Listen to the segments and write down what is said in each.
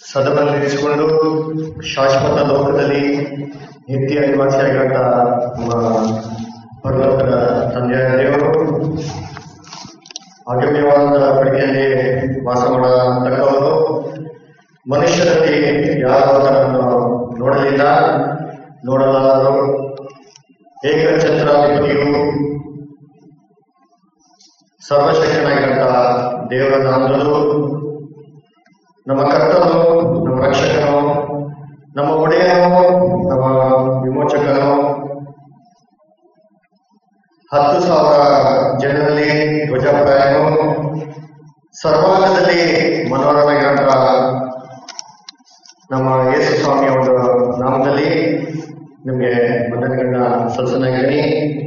ಸದಬಂಧಿಸಿಕೊಂಡು ಶಾಶ್ವತ ಲೋಕದಲ್ಲಿ ನಿತ್ಯ ನಿವಾಸಿಯಾಗಿರಂತ ನಮ್ಮ ಪರಲೋಕದ ತಂದೆಯ ದೇವರು ಅಗಮ್ಯವಾದ ಬೆಳಕಿನಲ್ಲಿ ವಾಸ ಮಾಡತಕ್ಕವರು ಮನುಷ್ಯರಲ್ಲಿ ಯಾರು ಅದನ್ನು ನೋಡಲಿಲ್ಲ ನೋಡಲಾರರು ಏಕಛತ್ರಾಧಿಪತಿಯು ಸರ್ವಶಕ್ತನಾಗಿರಂತ ದೇವರ ನಾಮದಲ್ಲೂ ನಮ್ಮ ಕರ್ತನು ನಮ್ಮ ರಕ್ಷಕನು ನಮ್ಮ ಒಡೆಯನು ನಮ್ಮ ವಿಮೋಚಕನು ಹತ್ತು ಸಾವಿರ ಜನರಲ್ಲಿ ಧ್ವಜಪ್ರಾಯನು ಸರ್ವಾಂಗದಲ್ಲಿ ಮನೋರಮಾಗಿರಂತ ನಮ್ಮ ಯೇಸು ಸ್ವಾಮಿಯ ಒಂದು ನಾಮದಲ್ಲಿ ನಿಮಗೆ ವಂದನೆಗಳನ್ನ ಸಲ್ಲಿಸಲಾಗಿದ್ದೀನಿ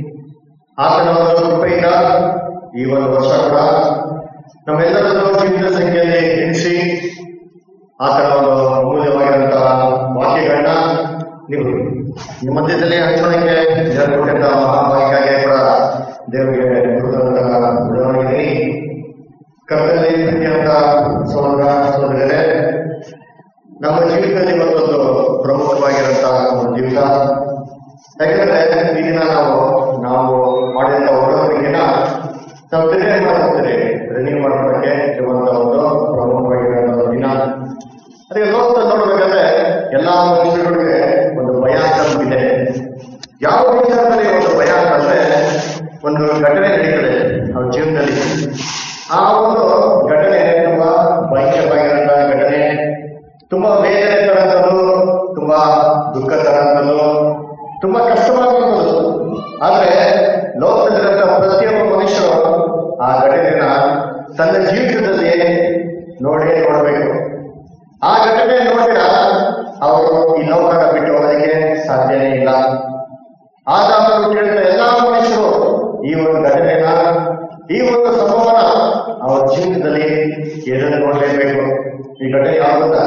ಆತನ ಒಂದು ಕೃಪೆಯಿಂದ ಈ ಒಂದು ವರ್ಷ ಕೂಡ ನಮ್ಮೆಲ್ಲರನ್ನು ಜೀವಿತ ಸಂಖ್ಯೆಯಲ್ಲಿ ಎಣಿಸಿ ಆತನ ಒಂದು ಅಮೂಲ್ಯವಾಗಿರುವಂತಹ ವಾಕ್ಯಗಳನ್ನ ನೀವು ನಿಮ್ಮ ಮಧ್ಯದಲ್ಲಿ ಹಂಚೋಣಕ್ಕೆ ಕೊಟ್ಟಂತ ಮಹಾಭಾಗ್ಯಕ್ಕಾಗಿ ಕೂಡ ದೇವರಿಗೆ ಕೃತಜ್ಞತೆಗಳಿದ್ದೀನಿ ಕರ್ತನಲ್ಲಿ ಪ್ರೀತಿಯಂತ ಸಹೋದರ ಸಹೋದರರೇ ನಮ್ಮ ಜೀವಿತದಲ್ಲಿ ಒಂದೊಂದು ಪ್ರಮುಖವಾಗಿರುವಂತಹ ಒಂದು ದಿವಸ ಯಾಕಂದ್ರೆ ಈ ದಿನ ನಾವು ನಾವು ಮಾಡಿದಂತ ಒಡಂಬಡಿಕೆನ ನಾವು ತಿರುಗಿ ಮಾಡ್ಕೊತೀರಿ ರನ್ನಿಂಗ್ ಮಾಡ್ಕೊಳಕ್ಕೆ ಇರುವಂತ ಒಂದು ಪ್ರಮುಖವಾಗಿರುವಂತ ಒಂದು ದಿನ ಅದೇ ಲೋಕದಲ್ಲಿ ನೋಡ್ಬೇಕಾದ್ರೆ ಎಲ್ಲಾ ಮನುಷ್ಯರಿಗೆ ಒಂದು ಭಯ ಅಂತ ಇದೆ ಯಾವ ವಿಚಾರದಲ್ಲಿ ಒಂದು ಭಯ ಅಂತಂದ್ರೆ ಒಂದು ಘಟನೆ ನಡೀತದೆ ಅವ್ರ ಜೀವನದಲ್ಲಿ ಆ ಒಂದು ಘಟನೆ ತುಂಬಾ ಭಯಂಕರವಾಗಿರುವಂತಹ ಘಟನೆ ತುಂಬಾ ಬೇರೆ ತರಂತದ್ದು ತುಂಬಾ ದುಃಖ ತರಂತದ್ದು ತುಂಬಾ ಕಷ್ಟವಾಗುವಂಥದ್ದು ಆದ್ರೆ ಲೋಕದಲ್ಲಿರುವಂತಹ ಪ್ರತಿಯೊಬ್ಬ ಮನುಷ್ಯರು ಆ ಘಟನೆನ ತನ್ನ ಜೀವಿತದಲ್ಲಿ ನೋಡೇ ನೋಡಬೇಕು ಆ ಘಟನೆ ನೋಡಿದ ಅವರು ಈ ಲೋಕನ ಬಿಟ್ಟು ಹೋಗಲಿಕ್ಕೆ ಸಾಧ್ಯನೇ ಇಲ್ಲ ಆದಾಮರು ಕೇಳಿದ ಎಲ್ಲಾ ಮನುಷ್ಯರು ಈ ಒಂದು ಘಟನೆನ ಈ ಒಂದು ಸಂಭವನ ಅವರ ಜೀವಿತದಲ್ಲಿ ಎದುರು ನೋಡಲೇಬೇಕು ಈ ಘಟನೆ ಯಾವ್ದು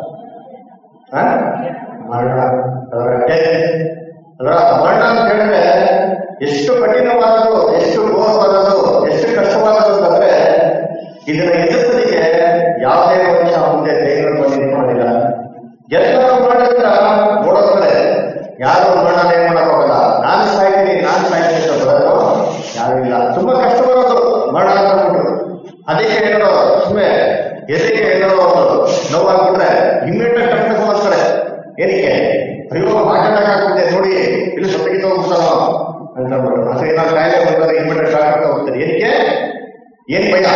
ಆ? ಮರಣ ಅದರ death. ಅದರ ಮರಣ ಅಂತ ಹೇಳಿದ್ರೆ ಎಷ್ಟು ಕಠಿಣವಾದದ್ದು ಎಷ್ಟು ಘೋರವಾದದ್ದು ಎಷ್ಟು ಕಷ್ಟವಾದದ್ದು ಅಂತಂದ್ರೆ ಇದನ್ನ ಎದುರಿಸಲಿಕ್ಕೆ ಯಾವುದೇ ಮನುಷ್ಯ ಮುಂದೆ ಧೈರ್ಯ ಬಂದು ನಿಂತ್ಕೊಳ್ಳೋದಿಲ್ಲ ಎಲ್ಲರೂ ಮಾಡೋದ್ರ ಓಡೋದ್ರೆ ಯಾರು ಮರಣ ಏನ್ ಮಾಡಕ್ ಹೋಗಲ್ಲ ನಾನು ಸಾಯ್ತೀನಿ ನಾನು ಸಾಯ್ತೀನಿ ಅಂತ ಬರೋದು ಯಾರು ಇಲ್ಲ ತುಂಬಾ ಕಷ್ಟವಾದದ್ದು ಮರಣ ಅಂತ ಅಂದ್ಬಿಟ್ಟು ಅದಕ್ಕೆ ಏನೋ ಸುಮ್ಮನೆ ಎದೆಗೆ ಏನೋ ನೋವಾಗ್ಬಿಟ್ರೆ ಇಮ್ಮಿಡಿಯೇಟ್ ಕಟ್ಟಕ್ಕೆ ಹೋಗ್ತಾರೆ ಏನಕ್ಕೆ ಅಯ್ಯೋ ಮಾತಾಡಕ್ಕಾಗುತ್ತೆ ನೋಡಿ ಇಲ್ಲಿ ಸೊತ್ತಿಗೆ ಹೋಗ್ಬಿಡ್ತಾನೋ ಅಂತ ಅಂದ್ಬಿಟ್ಟು ಅಥವಾ ಏನೋ ಕಾಯಿಲೆ ಬಂದರೆ ಇಮ್ಮಿಡಿಯೇಟ್ ಡಾಕ್ಟರ್ ಹೋಗ್ತಾರೆ ಏನಕ್ಕೆ ಏನ್ ಭಯ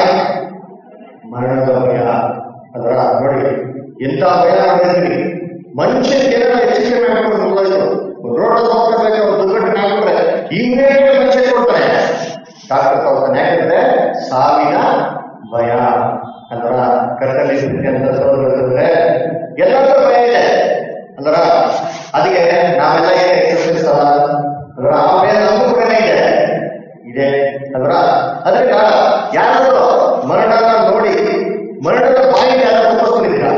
ಮರಣದ ಭಯ ಅದರ ನೋಡಿ ಎಂತ ಭಯ ಮಾಡಿದ್ರಿ ಮನುಷ್ಯನಿಗೆ ಏನೋ ಹೆಚ್ಚಿಗೆ ಮಾಡ್ಕೊಂಡು ಮುಗಿದೋಯ್ತು ರೋಡ್ ಹೋಗ್ಬೇಕು ಒಂದು ದುರ್ಘಟನೆ ಆಗ್ಬಿಟ್ರೆ ಇಮ್ಮಿಡಿಯೇಟ್ ಮನುಷ್ಯ ಕೊಡ್ತಾರೆ ಡಾಕ್ಟರ್ ಹೋಗ್ತಾನೆ ಯಾಕಂದ್ರೆ ಸಾವಿನ ಭಯ ಅಂದ್ರ ಕರ್ತಲ್ಲಿ ಅಂತ ಸೋದರೇ ಎಲ್ಲರಿಗೂ ಭಯ ಇದೆ ಅಂದ್ರ ಅದಕ್ಕೆ ನಾವೆಲ್ಲ ಏನ್ ಎಕ್ಸರ್ಸೈಸ್ ಅಲ್ಲ ಅಂದ್ರ ಆ ಭಯ ನಮಗೂ ಕೂಡ ಇದೆ ಇದೆ ಅಂದ್ರ ಅದರಿಂದ ಯಾರು ಮರಣನ ನೋಡಿ ಮರಣದ ಬಾಯಿ ಯಾರು ತಪ್ಪಿಸ್ಕೊಂಡಿದ್ದೀರಾ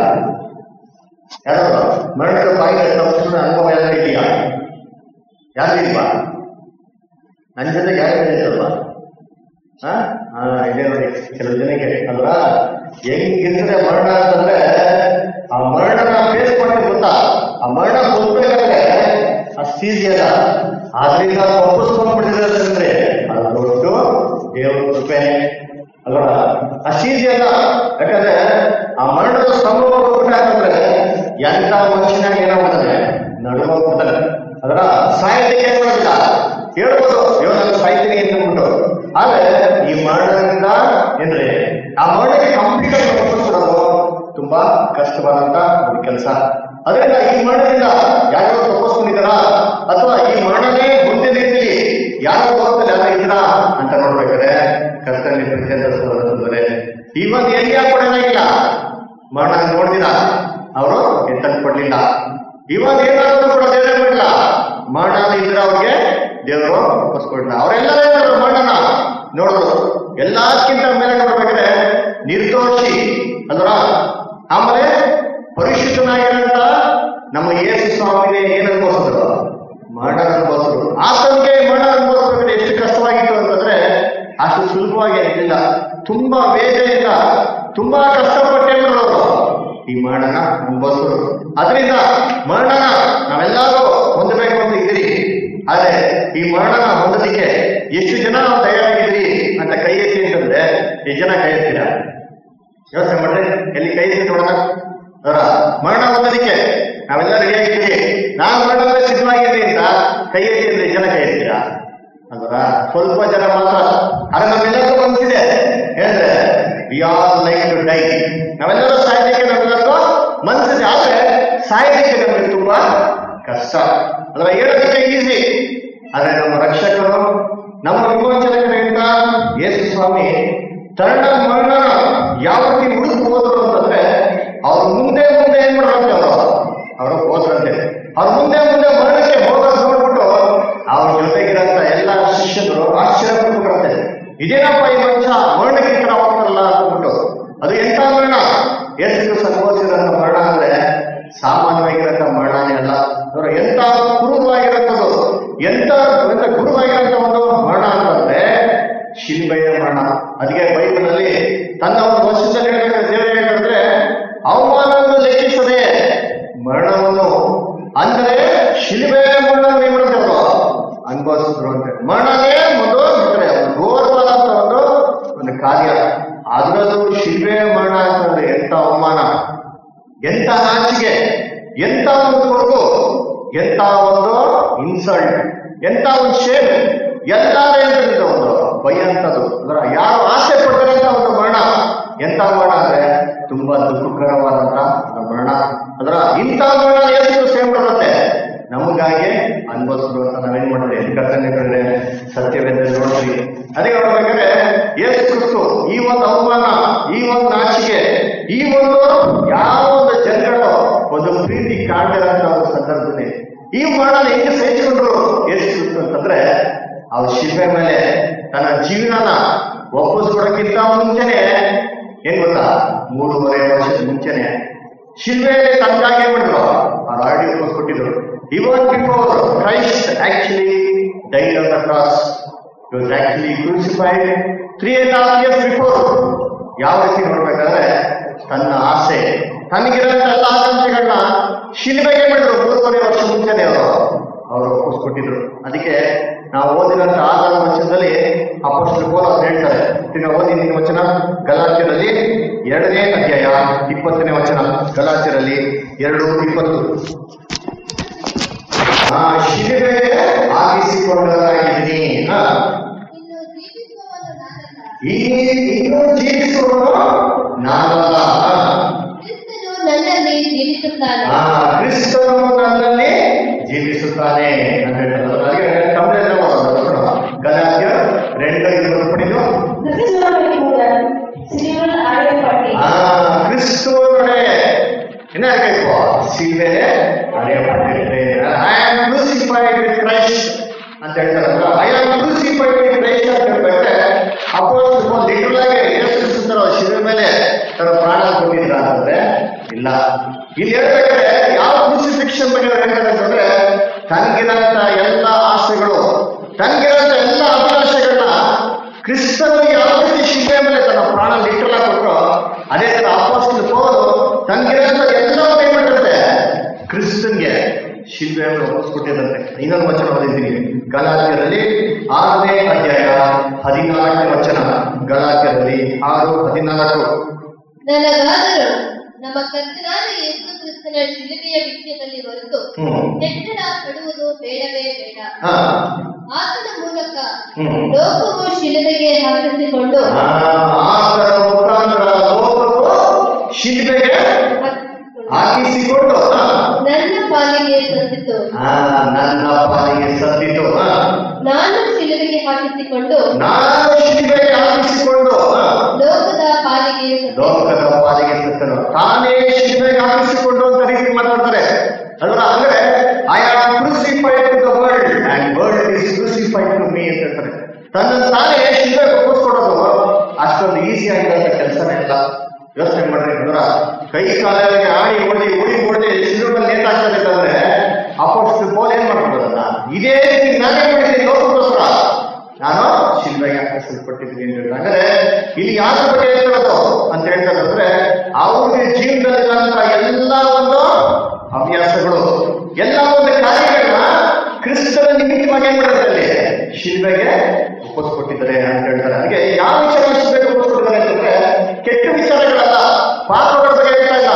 ಯಾರು ಮರಣದ ಬಾಯಿ ತಪ್ಪಿಸ್ಕೊಂಡ ಅನುಭವ ಎಲ್ಲ ಇದೆಯಾ ಯಾರು ಇಲ್ವಾ ನನ್ನ ಜೊತೆಗೆ ಯಾರು ಇಲ್ವಾ ಹಾ ಹಾ ಇದೆ ನೋಡಿ ಕೆಲವು ಜನಕ್ಕೆ ಅಲ್ವ ಹೆಂಗಿದ್ರೆ ಮರಣ ಅಂತಂದ್ರೆ ಆ ಮರಣನ ಫೇಸ್ ಮಾಡೋದು ಗೊತ್ತಾ ಆ ಮರಣ ಹೋಗ್ಬೇಕಾದ್ರೆ ಅಷ್ಟು ಈಸಿ ಅಲ್ಲ ಆದ್ರಿಂದ ತಪ್ಪಿಸ್ಕೊಂಡ್ಬಿಟ್ಟಿದ್ರೆ ಅದು ದೊಡ್ಡ ದೇವರ ಕೃಪೆ ಅಲ್ವಾ ಅಷ್ಟು ಈಸಿ ಅಲ್ಲ ಯಾಕಂದ್ರೆ ಆ ಮರಣದ ಸಂಭವ ಹೋಗ್ಬಿಟ್ಟಾಗಂದ್ರೆ ಎಂತ ಮನುಷ್ಯನಾಗ ಏನಾಗ್ಬಿಡ್ತಾನೆ ನಡುವಾಗ್ಬಿಡ್ತಾನೆ ಅದರ ಸಾಯಲಿಕ್ಕೆ ಏನ್ ಮಾಡೋದಿಲ್ಲ ಹೇಳ್ಬೋದು ಅಯ್ಯೋ ನಾನು ಸಾಯ್ತೀನಿ ಅಂದ್ಬಿಟ್ಟು ಆದ್ರೆ ಈ ಮರಣದಿಂದ ಏನ್ರಿ ಆ ಮರಣಕ್ಕೆ ಕಂಪ್ಲೀಟ್ ಆಗಿ ತಪ್ಪಿಸ್ಬಿಡೋದು ತುಂಬಾ ಕಷ್ಟವಾದಂತ ಒಂದು ಕೆಲಸ ಅದರಿಂದ ಈ ಮರಣದಿಂದ ಯಾರೋ ತಪ್ಪಿಸ್ಕೊಂಡಿದ್ದಾರಾ ಅಥವಾ ಈ ಮರಣನೇ ಮುಂದೆ ರೀತಿಯಲ್ಲಿ ಯಾರೋ ಲೋಕದಲ್ಲಿ ಯಾರು ಇದ್ದೀರಾ ಅಂತ ನೋಡ್ಬೇಕಾದ್ರೆ ಕರ್ತನಲ್ಲಿ ಪ್ರತಿಯೊಂದರೆ ಈ ಒಂದು ಏರಿಯಾ ಕೂಡ ಇಲ್ಲ ಮರಣ ನೋಡಿದಿರಾ ಅವರು ಎತ್ತನ್ನು ಕೊಡ್ಲಿಲ್ಲ ಇವಾಗ ಏನಾದ್ರು ಕೂಡ ದೇವರೇ ಬಿಡಲ್ಲ ಮರಣ ಇದ್ರೆ ಅವ್ರಿಗೆ ದೇವರು ಒಪ್ಪಿಸ್ಕೊಡ್ಲಿಲ್ಲ ಅವರೆಲ್ಲರೂ ಏನಾದ್ರು ಮರಣನ ನೋಡಿದ್ರು ಎಲ್ಲಕ್ಕಿಂತ ಮೇಲೆ ನೋಡ್ಬೇಕಾದ್ರೆ ನಿರ್ದೋಷಿ ಅಲ್ವಾ ಆಮೇಲೆ ಪರಿಶುದ್ಧನಾಗಿರಂತ ನಮ್ಮ ಯೇಸು ಸ್ವಾಮಿಗೆ ಏನ್ ಅನ್ಭವಿಸಿದ್ರು ಮರಣ ಅನುಭವಿಸಿದ್ರು ಆತನಿಗೆ ಮರಣ ಅನುಭವಿಸ್ಬೇಕಾದ್ರೆ ಎಷ್ಟು ಕಷ್ಟವಾಗಿತ್ತು ಅಂತಂದ್ರೆ ಅಷ್ಟು ಸುಲಭವಾಗಿ ಇರಲಿಲ್ಲ ತುಂಬಾ ವೇದನೆಯಿಂದ ತುಂಬಾ ಕಷ್ಟಪಟ್ಟೆ ಮಾಡೋರು ಈ ಮರಣನ ಅನುಭವಿಸರು ಅದರಿಂದ ಮರಣನ ನಾವೆಲ್ಲರೂ ಹೊಂದಬೇಕು ಅಂತ ಇದ್ದೀರಿ ಆದ್ರೆ ಈ ಮರಣನ ಹೊಂದಲಿಕ್ಕೆ ಎಷ್ಟು ಜನ ನಾವು ತಯಾರಾಗಿದ್ದೀರಿ ಅಂತ ಕೈ ಎತ್ತಿ ಅಂತಂದ್ರೆ ಎಷ್ಟು ಜನ ಕೈ ಎತ್ತೀರಾ ಯೋಚನೆ ಮಾಡ್ರಿ ಎಲ್ಲಿ ಕೈ ಎತ್ತಿ ನೋಡೋಣ ಅವರ ಮರಣ ಹೊಂದಲಿಕ್ಕೆ ನಾವೆಲ್ಲ ರೆಡಿ ಆಗಿದ್ದೀವಿ ನಾನು ಮರಣದ ಸಿದ್ಧವಾಗಿದ್ದೀನಿ ಅಂತ ಕೈ ಎತ್ತಿ ಅಂದ್ರೆ ಎಷ್ಟು ಜನ ಕೈ ಎತ್ತೀರಾ ಅಲ್ವಾ ಸ್ವಲ್ಪ ಜನ ಮಾತ್ರ ಆದ್ರೆ ನಮ್ಮೆಲ್ಲರಿಗೂ ಮನಸ್ಸಿದೆ ಹೇಳಿದ್ರೆ we are like to die ನಾವೆಲ್ಲರೂ ಸಾಯ್ಲಿಕ್ಕೆ ನಮ್ಮೆಲ್ಲರಿಗೂ ಮನಸ್ಸಿದೆ ಆದ್ರೆ ಸಾಯ್ಲಿಕ್ಕೆ ನಮಗೆ ತುಂಬಾ ಕಷ್ಟ ಅದ್ರ ಹೇಳೋದಕ್ಕೆ ಈಸಿ ಆದ್ರೆ ನಮ್ಮ ರಕ್ಷಕರು ನಮ್ಮ ವಿಮೋಚನೆಗಳಿಂದ ಯೇಸು ಸ್ವಾಮಿ ತನ್ನ ಮರಣ ಯಾವ ರೀತಿ ಉಳಿದು ಹೋದ್ರು ಅಂತಂದ್ರೆ ಅವ್ರು ಮುಂದೆ ಮುಂದೆ ಏನ್ ಮಾಡ್ರಂತೆ ಅವರು ಅವರು ಹೋದ್ರಂತೆ ಅವ್ರ ಮುಂದೆ ಮುಂದೆ ಮರಣಕ್ಕೆ ಹೋಗೋದು ನೋಡ್ಬಿಟ್ಟು ಅವ್ರ ಜೊತೆಗಿರಂತ ಎಲ್ಲ ಶಿಷ್ಯರು ಆಶ್ಚರ್ಯ ಪಟ್ಬಿಟ್ರಂತೆ ಇದೇನಪ್ಪ ಈ ಮನುಷ್ಯ ಮರಣಕ್ಕೆ ಈ ತರ ಹೋಗ್ತಾರಲ್ಲ ಅಂದ್ಬಿಟ್ಟು ಅದು ಎಂತ ಮರಣ ಎಷ್ಟು ಸಂಭವಿಸಿದಂತ ಮರಣ ಅಂದ್ರೆ ಸಾಮಾನ್ಯವಾಗಿರಂತ ಮರಣನೇ ಅಲ್ಲ ಅವರ ಎಂತ ಕುರುವಾಗಿರಂಥದ್ದು ಎಂತ ಎಂತ ಗುರುವಾಗಿರಂತ ಒಂದು ಮರಣ ಅಂತಂದ್ರೆ ಶಿಲ್ಬೆಯ ಮರಣ ಅದಕ್ಕೆ ಬೈಬಲಲ್ಲಿ ತನ್ನ ಒಂದು ವರ್ಷದಲ್ಲಿ ಹೇಳ್ಬೇಕಾದ್ರೆ ದೇವರು ಹೇಳ್ತಾರೆ ಅವಮಾನವನ್ನು ಲೆಕ್ಕಿಸದೆ ಮರಣವನ್ನು ಅಂದ್ರೆ ಶಿಲ್ಬೆಯ ಮರಣವನ್ನು ಏನ್ ಮಾಡ್ತಾರೆ ಅವರು ಅನುಭವಿಸಿದ್ರು ಅಂತ ಮರಣನೇ ಒಂದು ಅಂದ್ರೆ ಒಂದು ಘೋರವಾದಂತ ಒಂದು ಒಂದು ಕಾರ್ಯ ಅದರಲ್ಲೂ ಶಿಲ್ಬೆಯ ಮರಣ ಅಂತಂದ್ರೆ ಎಂತ ಅವಮಾನ ಎಂತ ನಾಚಿಕೆ ಎಂತ ಒಂದು ಕೊರಗು ಎಂತ ಒಂದು ಇನ್ಸಲ್ಟ್ ಎಂತ ಒಂದು ಶೇಮ್ ಎಂತ ಹೇಳ್ತಿದ್ದ ಒಂದು ಭಯಂತದ್ದು ಅದರ ಯಾರು ಆಸೆ ಪಡ್ತಾರಂತ ಒಂದು ಮರಣ ಎಂತ ಮರಣ ಅಂದ್ರೆ ತುಂಬಾ ದುಃಖಕರವಾದಂತ ಒಂದು ಮರಣ ಅದರ ಇಂಥ ಮರಣ ಎಷ್ಟು ಸೇಮ್ ಬರುತ್ತೆ ನಮಗಾಗಿ ಅನ್ಭವಿಸಿದ್ರು ಅಂತ ನಾವೇನ್ ಮಾಡಿದ್ರೆ ಕರ್ತನೆ ಸತ್ಯವೆಂದ್ರೆ ನೋಡ್ರಿ ಅದೇ ನೋಡ್ಬೇಕಾದ್ರೆ ಯೇಸು ಕ್ರಿಸ್ತು ಈ ಒಂದು ಅವಮಾನ ಈ ಒಂದು ನಾಚಿಕೆ ಈ ಒಂದು ಯಾವ ಒಂದು ಜನಗಳು ಒಂದು ಪ್ರೀತಿ ಕಾಣದಿರಂತ ಒಂದು ಸಂದರ್ಭದಲ್ಲಿ ಈ ಮರಣ ಹೆಂಗೆ ಸಹಿಸಿಕೊಂಡ್ರು ಯೇಸು ಕ್ರಿಸ್ತು ಅಂತಂದ್ರೆ ಅವ್ರ ಶಿಲ್ಪೆ ಮೇಲೆ ತನ್ನ ಜೀವನನ ಒಪ್ಪಿಸ್ಕೊಡಕ್ಕಿಂತ ಮುಂಚೆನೆ ಏನ್ ಗೊತ್ತಾ ಮೂರುವರೆ ವರ್ಷದ ಮುಂಚೆನೆ ಶಿಲ್ವೆಯಲ್ಲಿ ತನಗಾಗಿ ಏನ್ ಮಾಡಿದ್ರು ಅವ್ರು ಆಲ್ರೆಡಿ ಒಪ್ಪಿಸ್ಕೊಟ್ಟಿದ್ರು even before Christ actually died on the cross was actually crucified three and half years before ಯಾವ ರೀತಿ ನೋಡ್ಬೇಕಾದ್ರೆ ತನ್ನ ಆಸೆ ತನಗಿರೋಂಥ ಎಲ್ಲ ಆಕಾಂಕ್ಷೆಗಳನ್ನ ಶಿಲ್ಬೆಗೆ ಮಾಡಿದ್ರು ಮೂರುವರೆ ವರ್ಷ ಮುಂಚೆನೆ ಅವರು ಅವರು ಒಪ್ಪಿಸ್ಕೊಟ್ಟಿದ್ರು ಅದಕ್ಕೆ ನಾವು ಓದಿದಂತ ಆಧಾರ ವಚನದಲ್ಲಿ ಅಪೋಸ್ಟಲ್ ಪೌಲ ಅವ್ರು ಹೇಳ್ತಾರೆ ಈಗ ಓದಿ ನಿನ್ನ ವಚನ ಗಲಾತ್ಯರಲ್ಲಿ ಎರಡನೇ ಅಧ್ಯಾಯ ಇಪ್ಪತ್ತನೇ ವಚನ ಗಲಾತ್ಯರಲ್ಲಿ ಎರಡು ಇಪ್ಪತ್ತು ಆ ಶಿಲುಬೆಗೆ ಆಗಿಸಿಕೊಂಡವರಾಗಿದ್ದೀನಿ ಹಾ ಇನ್ನು ಜೀವಿಸುವವನು ನಾನಲ್ಲ ಈ ಇನ್ನು ಜೀವಿಸುವವನು ನಾನಲ್ಲ ಕ್ರಿಸ್ತನು ನನ್ನಲ್ಲಿ ಜೀವಿಸುತ್ತಾನೆ ಆ ಕ್ರಿಸ್ತನು ನನ್ನಲ್ಲಿ ಜೀವಿಸುತ್ತಾನೆ ಅಂತ ಹೇಳ್ತಾರೆ ಅದಕ್ಕೆ ತಮಿಳಲ್ಲಿ ಮಾಡೋದು ಗಲಾತ್ಯ రెండు ఇరవై పడిలో சிறுவன் அடையப்பட்டி ಆ ಕ್ರಿಸ್ತುವೇ என்ன கேட்போ ಸೀರೆ ಅರೆಯಪಟ್ಟಿರ್ತೇನೆ I am crucified with Christ ಅಂತ ಹೇಳ್ತಾರಲ್ಲ I am crucified with Christ ಅಂತ ಹೇಳ್ಬೇಕಾದ್ರೆ ಅಪೋಸ್ಟಲ್ ಲಿಟರಲ್ ಆಗಿ ಯೇಸು ಕ್ರಿಸ್ತನ ಶಿಲೆ ಮೇಲೆ ತನ್ನ ಪ್ರಾಣ ಕೊಟ್ಟಿದ್ರ ಅಂತಂದ್ರೆ ಇಲ್ಲ ಇಲ್ಲಿ ಹೇಳ್ಬೇಕಾದ್ರೆ ಯಾವ ಕ್ರೂಸಿಫಿಕ್ಷನ್ ಬಗ್ಗೆ ಅವ್ರು ಹೇಳ್ತಾರೆ ಅಂತಂದ್ರೆ ತನಗಿರಂತ ಎಲ್ಲ ಆಸೆಗಳು ತನಗಿರಂತ ಎಲ್ಲ ಅಭಿಲಾಷೆಗಳನ್ನ ಕ್ರಿಸ್ತನು ಯಾವ ರೀತಿ ಶಿಲೆ ಮೇಲೆ ತನ್ನ ಪ್ರಾಣ ಲಿಟರಲ್ ಆಗಿ ಕೊಟ್ಟರು ಅದೇ ತರ ಅಪೋಸ್ಟಲ್ ಪೌಲು ತನಗಿರಂತ ಎಲ್ಲವನ್ನೂ ಏನ್ ಮಾಡಿರುತ್ತೆ ಕ್ರಿಸ್ತನ್ಗೆ ಶಿಲ್ಬೆಯನ್ನು ಒಪ್ಪಿಸ್ಕೊಟ್ಟಿದಂತೆ ಇನ್ನೊಂದು ವಚನ ಓದಿದ್ದೀನಿ ಗಲಾತ್ಯರಲ್ಲಿ ಆರನೇ ಅಧ್ಯಾಯ ಹದಿನಾಲ್ಕನೇ ವಚನ ಗಲಾತ್ಯರಲ್ಲಿ ಆರು ಹದಿನಾಲ್ಕು ನನಗಾದರೂ ನಮ್ಮ ಕರ್ತನಾದ ಯೇಸು ಕ್ರಿಸ್ತನ ಶಿಲುಬೆಯ ವಿಷಯದಲ್ಲಿ ಹೊರತು ಹ್ಮ್ ಹೆಚ್ಚಳ ಪಡುವುದು ಬೇಡವೇ ಬೇಡ ಹಾ ಆತನ ಮೂಲಕ ಹ್ಮ್ ಲೋಕವು ಶಿಲುಬೆಗೆ ಹಾಕಿಸಿಕೊಂಡು ಆ, ಆತನ ಮುಖಾಂತರ ಲೋಕವು ಶಿಲ್ಬೆಗೆ ಹಾಕಿಸಿಕೊಂಡು ಹಾಕಿಸಿಕೊಂಡು ಆ, ನನ್ನ ಪಾಲಿಗೆ ತಂದಿತು ಆ, ನನ್ನ ಪಾಲಿಗೆ ಸತ್ತಿತು ಆ, ನಾನು ಶಿಲುಬೆಗೆ ಹಾಕಿಸಿಕೊಂಡು ನಾನು ಶಿಲ್ಬೆಗೆ ಹಾಕಿಸಿಕೊಂಡು ಆ, ಲೋಕದ ಪಾಲಿಗೆ ತಂದಿತು. ಲೋಕದ ಪಾಲಿಗೆ ಸತ್ತನು ತಾನೇ ಶಿಲ್ಬೆಗೆ ಹಾಕಿಸಿಕೊಂಡು ಅಂತ ರೀತಿ ಮಾತಾಡ್ತಾರೆ ಅಲ್ವಾ ಅಂದ್ರೆ I am crucified to the world and world is crucified to me ಅಂತ ಹೇಳ್ತಾರೆ ತನ್ನ ತಾನೇ ಶಿಲ್ಬೆಗೆ ಒಪ್ಪಿಸ್ಕೊಡೋದು ಅಷ್ಟೊಂದು ಈಸಿ ಆಗಿರೋ ಕೆಲಸನೇ ಇಲ್ಲ ಯೋಚನೆ ಮಾಡ್ರಿ ಅಂದ್ರ ಕೈ ಕಾಲಿಗೆ ಆಡಿ ಓಡಿ ಉಡಿ ಓಡಿ ಶಿಲ್ಬೆಗೆ ನೇತಾಕ್ತಾರೆ ಅಂತಂದ್ರೆ ಅಪೋಸ್ಟ್ ಪೋಲ್ ಏನ್ ಮಾಡ್ಬೋದಲ್ಲ ಇದೇ ರೀತಿ ನಾನೇ ಮಾಡಿದ್ದೀನಿ ಲೋಕಕ್ಕೋಸ್ಕರ ನಾನು ಶಿಲ್ಬೆಗೆ ಹಾಕಿಸಲ್ಪಟ್ಟಿದ್ದೀನಿ ಅಂತ ಹೇಳಿದ್ರೆ ಅಂದ್ರೆ ಇಲ್ಲಿ ಯಾರ ಬಗ್ಗೆ ಹೇಳ್ತಿರೋದು ಅಂತ ಹೇಳ್ತಾರೆ ಅಂದ್ರೆ ಅವ್ರಿಗೆ ಜೀವನದಲ್ಲಿರುವಂತ ಅಂತಿಮವಾಗಿ ಏನ್ ಮಾಡಿದ್ದಾರೆ ಅಲ್ಲಿ ಶಿಲ್ಬೆಗೆ ಒಪ್ಪಿಸ್ಕೊಟ್ಟಿದ್ದಾರೆ ಅಂತ ಹೇಳ್ತಾರೆ ಅದಕ್ಕೆ ಯಾವ ವಿಚಾರ ಶಿಲ್ಬೆಗೆ ಒಪ್ಪಿಸ್ಕೊಟ್ಟಿದ್ದಾರೆ ಅಂತಂದ್ರೆ ಕೆಟ್ಟ ವಿಚಾರಗಳಲ್ಲ ಪಾಪಗಳ ಬಗ್ಗೆ ಹೇಳ್ತಾ ಇಲ್ಲ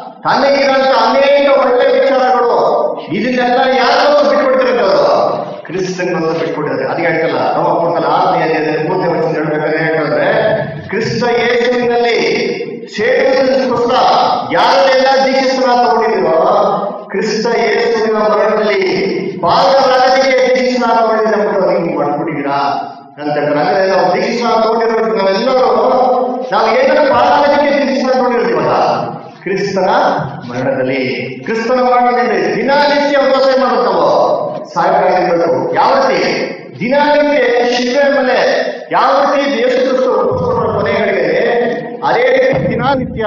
ತನಗಿರಂತ ಅನೇಕ ಒಳ್ಳೆ ವಿಚಾರಗಳು ಇದನ್ನೆಲ್ಲ ಯಾರು ಬಿಟ್ಕೊಡ್ತಾರೆ ಅವರು ಕ್ರಿಸ್ತನನ್ನು ಬಿಟ್ಕೊಟ್ಟಿದ್ದಾರೆ ಅದಕ್ಕೆ ಹೇಳ್ತಲ್ಲ ನಾವು ಕೊಡ್ತಲ್ಲ ಆತ್ಮೀಯ ಮೂರನೇ ವರ್ಷ ಹೇಳ್ಬೇಕಾದ್ರೆ ಹೇಳ್ತಾರೆ ಕ್ರಿಸ್ತ ಯೇಸುವಿನಲ್ಲಿ ಸೇರುವುದಕ್ಕೋಸ್ಕರ ಯಾರನ್ನೆಲ್ಲ ದೀಕ್ಷಿಸ್ತಾನ ತಗೊಂಡಿದ್ದೀರೋ ಕ್ರಿಸ್ತ ಯೇಸುವಿನ ಮರಣದಲ್ಲಿ ಭಾಗವಹಿಸಲಿಕ್ಕೆ ದೀಕ್ಷಿಸ್ತಾನ ತಗೊಂಡಿದ್ದ ನೀವು ಮಾಡ್ಬಿಟ್ಟಿದ್ದೀರಾ ಅಂತ ಹೇಳ್ತಾರೆ ಅಂದ್ರೆ ನಾವು ದೀಕ್ಷಿಸ್ತಾನ ತಗೊಂಡಿರೋದು ನಾವೆಲ್ಲರೂ ನಾವು ಏನಾದ್ರು ಭಾಗವಹಿಸಲಿಕ್ಕೆ ದೀಕ್ಷಿಸ್ತಾನ ತಗೊಂಡಿರ್ತೀವಲ್ಲ ಕ್ರಿಸ್ತನ ಮರಣದಲ್ಲಿ ಕ್ರಿಸ್ತನ ಮರಣದಲ್ಲಿ ದಿನನಿತ್ಯ ಉಪವಾಸ ಮಾಡೋದು ನಾವು ಸಾಯಬೇಕಾಗಿರ್ಬೇಕು ಯಾವ ರೀತಿ ದಿನನಿತ್ಯ ಶಿಲ್ಪೆ ಮೇಲೆ ಯಾವ ರೀತಿ ಯೇಸು ಕ್ರಿಸ್ತು ಒಪ್ಪಿಸ್ಕೊಂಡ್ರ ಕೊನೆಗಳಿಗೆ ಅದೇ ರೀತಿ ದಿನನಿತ್ಯ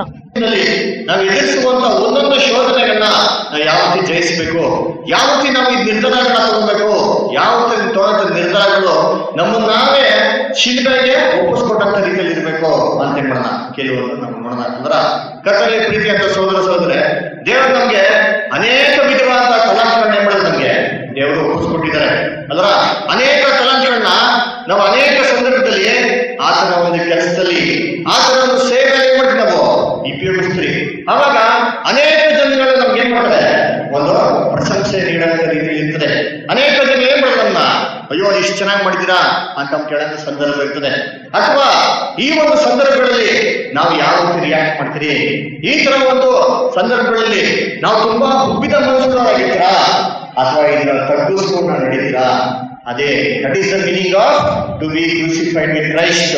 ನಾವು ಎದುರಿಸುವಂತ ಒಂದೊಂದು ಶೋಧನೆಗಳನ್ನ ನಾವು ಯಾವ ರೀತಿ ಜಯಿಸಬೇಕು ಯಾವ ರೀತಿ ನಾವು ಈ ನಿರ್ಧಾರಗಳನ್ನ ತಗೋಬೇಕು ಯಾವ ರೀತಿ ತಗೊಂಡ ನಿರ್ಧಾರಗಳು ನಮ್ಮನ್ನ ನಾವೇ ಶಿಲ್ಬೆಗೆ ಒಪ್ಪಿಸ್ಕೊಟ್ಟಂತ ರೀತಿಯಲ್ಲಿ ಇರಬೇಕು ಅಂತ ಏನ್ ಮಾಡೋಣ ಕೆಲವೊಂದು ನಾವು ನೋಡೋಣ ಅಂದ್ರ ಕರ್ತವ್ಯ ಪ್ರೀತಿ ಅಂತ ಸೋದರ ಸೋದರೆ ದೇವರು ನಮ್ಗೆ ಅನೇಕ ವಿಧವಾದ ಕಲಾಂಶಗಳನ್ನ ಏನ್ ಮಾಡಿದ್ರು ನಮ್ಗೆ ದೇವರು ಒಪ್ಪಿಸ್ಕೊಟ್ಟಿದ್ದಾರೆ ಅಲ್ರ ಅನೇಕ ಕಲಾಂಶಗಳನ್ನ ನಾವು ಅನೇಕ ಸಂದರ್ಭದಲ್ಲಿ ಆತನ ಒಂದು ಕೆಲಸದಲ್ಲಿ ಆತನ ಒಂದು ಸೇವೆ ಏನ್ ಮಾಡ್ತೀವಿ ನಾವು ಉಪಯೋಗಿಸ್ತೀವಿ ಅವಾಗ ಅನೇಕ ಜನಗಳು ನಮ್ಗೆ ಏನ್ ಮಾಡ್ತಾರೆ ಒಂದು ಪ್ರಶಂಸೆ ನೀಡುವಂತ ರೀತಿ ಇರ್ತದೆ ಅನೇಕ ಜನ ಏನ್ ಮಾಡೋದನ್ನ ಅಯ್ಯೋ ಇಷ್ಟು ಚೆನ್ನಾಗಿ ಮಾಡಿದ್ದೀರಾ ಅಂತ ನಮ್ಗೆ ಕೇಳೋ ಸಂದರ್ಭ ಇರ್ತದೆ ಅಥವಾ ಈ ಒಂದು ಸಂದರ್ಭಗಳಲ್ಲಿ ನಾವು ಯಾವ ರೀತಿ ರಿಯಾಕ್ಟ್ ಮಾಡ್ತೀರಿ ಈ ತರ ಒಂದು ಸಂದರ್ಭಗಳಲ್ಲಿ ನಾವು ತುಂಬಾ ಉಬ್ಬಿದ ಮನಸ್ಸುಗಳಾಗಿದ್ದೀರಾ ಅಥವಾ ಇದನ್ನ ತಗ್ಗಿಸ್ಕೊಂಡು ನಡೀತೀರಾ ಅದೇ that is the meaning of to be crucified with Christ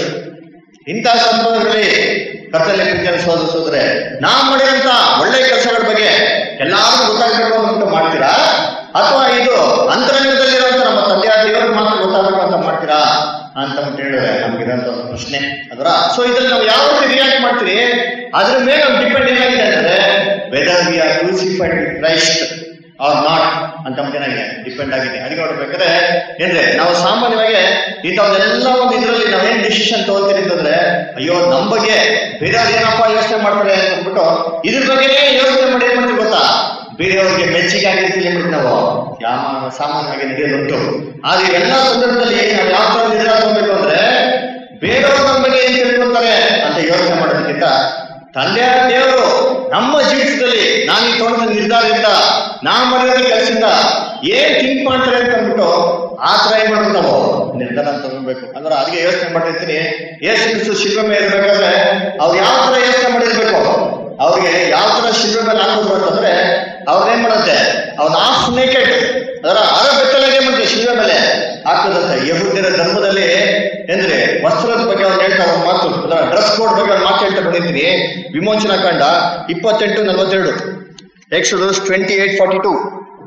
ಇಂತಹ ಸಂದರ್ಭದಲ್ಲಿ ಕರ್ತಲೆ ಪ್ರೀತಿಯನ್ನು ಸೋದರ ಸೋದ್ರೆ ನಾವು ಮಾಡಿದಂತ ಒಳ್ಳೆ ಕೆಲಸಗಳ ಬಗ್ಗೆ ಎಲ್ಲಾರು ಗೊತ್ತಾಗಬೇಕು ಅಂತ ಮಾಡ್ತೀರಾ ಅಥವಾ ಇದು ಅಂತರಂಗದಲ್ಲಿರುವಂತ ನಮ್ಮ ತಂದೆಯ ದೇವರಿಗೆ ಮಾತ್ರ ಗೊತ್ತಾಗಬೇಕು ಅಂತ ಮಾಡ್ತೀರಾ ಅಂತ ಅಂತ ಹೇಳಿದ್ರೆ ನಮ್ಗಿರೋಂಥ ಒಂದು ಪ್ರಶ್ನೆ ಅದರ ಸೊ ಇದ್ರಲ್ಲಿ ನಾವು ಯಾವ ರೀತಿ ರಿಯಾಕ್ಟ್ ಮಾಡ್ತೀರಿ ಅದ್ರ ಮೇಲೆ ನಮ್ ಡಿಪೆಂಡ್ ಏನಾಗಿದೆ ಅಂದ್ರೆ whether we are crucified with Christ or not ಅಂತ ಏನಾಗಿದೆ ಡಿಪೆಂಡ್ ಆಗಿದೆ ಅದಕ್ಕೆ ನೋಡ್ಬೇಕಾದ್ರೆ ಏನ್ರೆ ನಾವು ಸಾಮಾನ್ಯವಾಗಿ ಇಂಥವನ್ನೆಲ್ಲ ಒಂದು ಇದರಲ್ಲಿ ನಾವೇನ್ ಡಿಸಿಷನ್ ತಗೋತೀರಿ ಅಂತಂದ್ರೆ ಅಯ್ಯೋ ನಮ್ ಬಗ್ಗೆ ಬೇರೆಯವ್ರು ಏನಪ್ಪ ಯೋಚನೆ ಮಾಡ್ತಾರೆ ಅಂತ ಅಂದ್ಬಿಟ್ಟು ಇದ್ರ ಬಗ್ಗೆನೇ ಯೋಚನೆ ಮಾಡಿ ಏನ್ ಮಾಡ್ತೀವಿ ಗೊತ್ತಾ ಬೇರೆಯವ್ರಿಗೆ ಮೆಚ್ಚುಗೆ ಆಗಿರ್ತಿಲ್ಲ ಅಂದ್ಬಿಟ್ಟು ನಾವು ಯಾವ ಸಾಮಾನ್ಯವಾಗಿ ನಡೆಯೋದುಂಟು ಆದ್ರೆ ಎಲ್ಲ ಸಂದರ್ಭದಲ್ಲಿ ನಾವು ಯಾವ ತರ ನಿರ್ಧಾರ ತಗೋಬೇಕು ಅಂದ್ರೆ ಬೇರೆಯವ್ರು ನಮ್ಮ ಬಗ್ಗೆ ಏನ್ ತಿಳ್ಕೊಂತಾರೆ ಅಂತ ಯೋಚನೆ ಮಾಡೋದಕ್ಕಿಂತ ತಂದೆಯ ದೇವರು ನಮ್ಮ ಜೀವಿತದಲ್ಲಿ ನಾನು ಈ ತೋಟದ ನಿರ್ಧಾರದಿಂದ ನಾವು ಮಾಡಿರೋ ಕೆಲಸದಿಂದ ಏನ್ ಥಿಂಕ್ ಮಾಡ್ತಾರೆ ಅಂತ ಅಂದ್ಬಿಟ್ಟು ಆ ತರ ಏನ್ ಮಾಡೋದು ನಾವು ನಿರ್ಧಾರ ತಗೋಬೇಕು ಅಂದ್ರೆ ಅದಕ್ಕೆ ಯೋಚನೆ ಮಾಡಿರ್ತೀನಿ ಏಸು ಕ್ರಿಸ್ತು ಶಿಲ್ಪೆ ಮೇಲೆ ಇರ್ಬೇಕಾದ್ರೆ ಅವ್ರು ಯಾವ ತರ ಯೋಚನೆ ಮಾಡಿರ್ಬೇಕು ಅವ್ರಿಗೆ ಯಾವ ತರ ಶಿಲ್ಪೆ ಮೇಲೆ ಹಾಕಿದ್ರು ಅಂತಂದ್ರೆ ಅವ್ರು ಏನ್ ಮಾಡುತ್ತೆ ಅವ್ನ ಆಫ್ ನೇಕೆಡ್ ಅದರ ಅರ ಬೆತ್ತಲಾಗೆ ಮತ್ತೆ ಶಿಲ್ಪೆ ಮೇಲೆ ಹಾಕೋದಂತೆ ಯಹೂದ್ಯರ ಧರ್ಮದಲ್ಲಿ ಅಂದ್ರೆ ವಸ್ತ್ರದ ಬಗ್ಗೆ ಅವ್ರು ಹೇಳ್ತಾ ಒಂದು ಮಾತು ಅದರ ಡ್ರೆಸ್ ಕೋಡ್ ಬಗ್ಗೆ ಒಂದು ಮಾತು ಹೇಳ್ತಾ ಬಂದಿದ್ದೀನಿ ವಿಮೋಚನಾ ಕಾಂಡ ಇಪ್ಪತ್ತೆಂಟು ನಲವತ್ತೆರಡು Exodus twenty eight forty two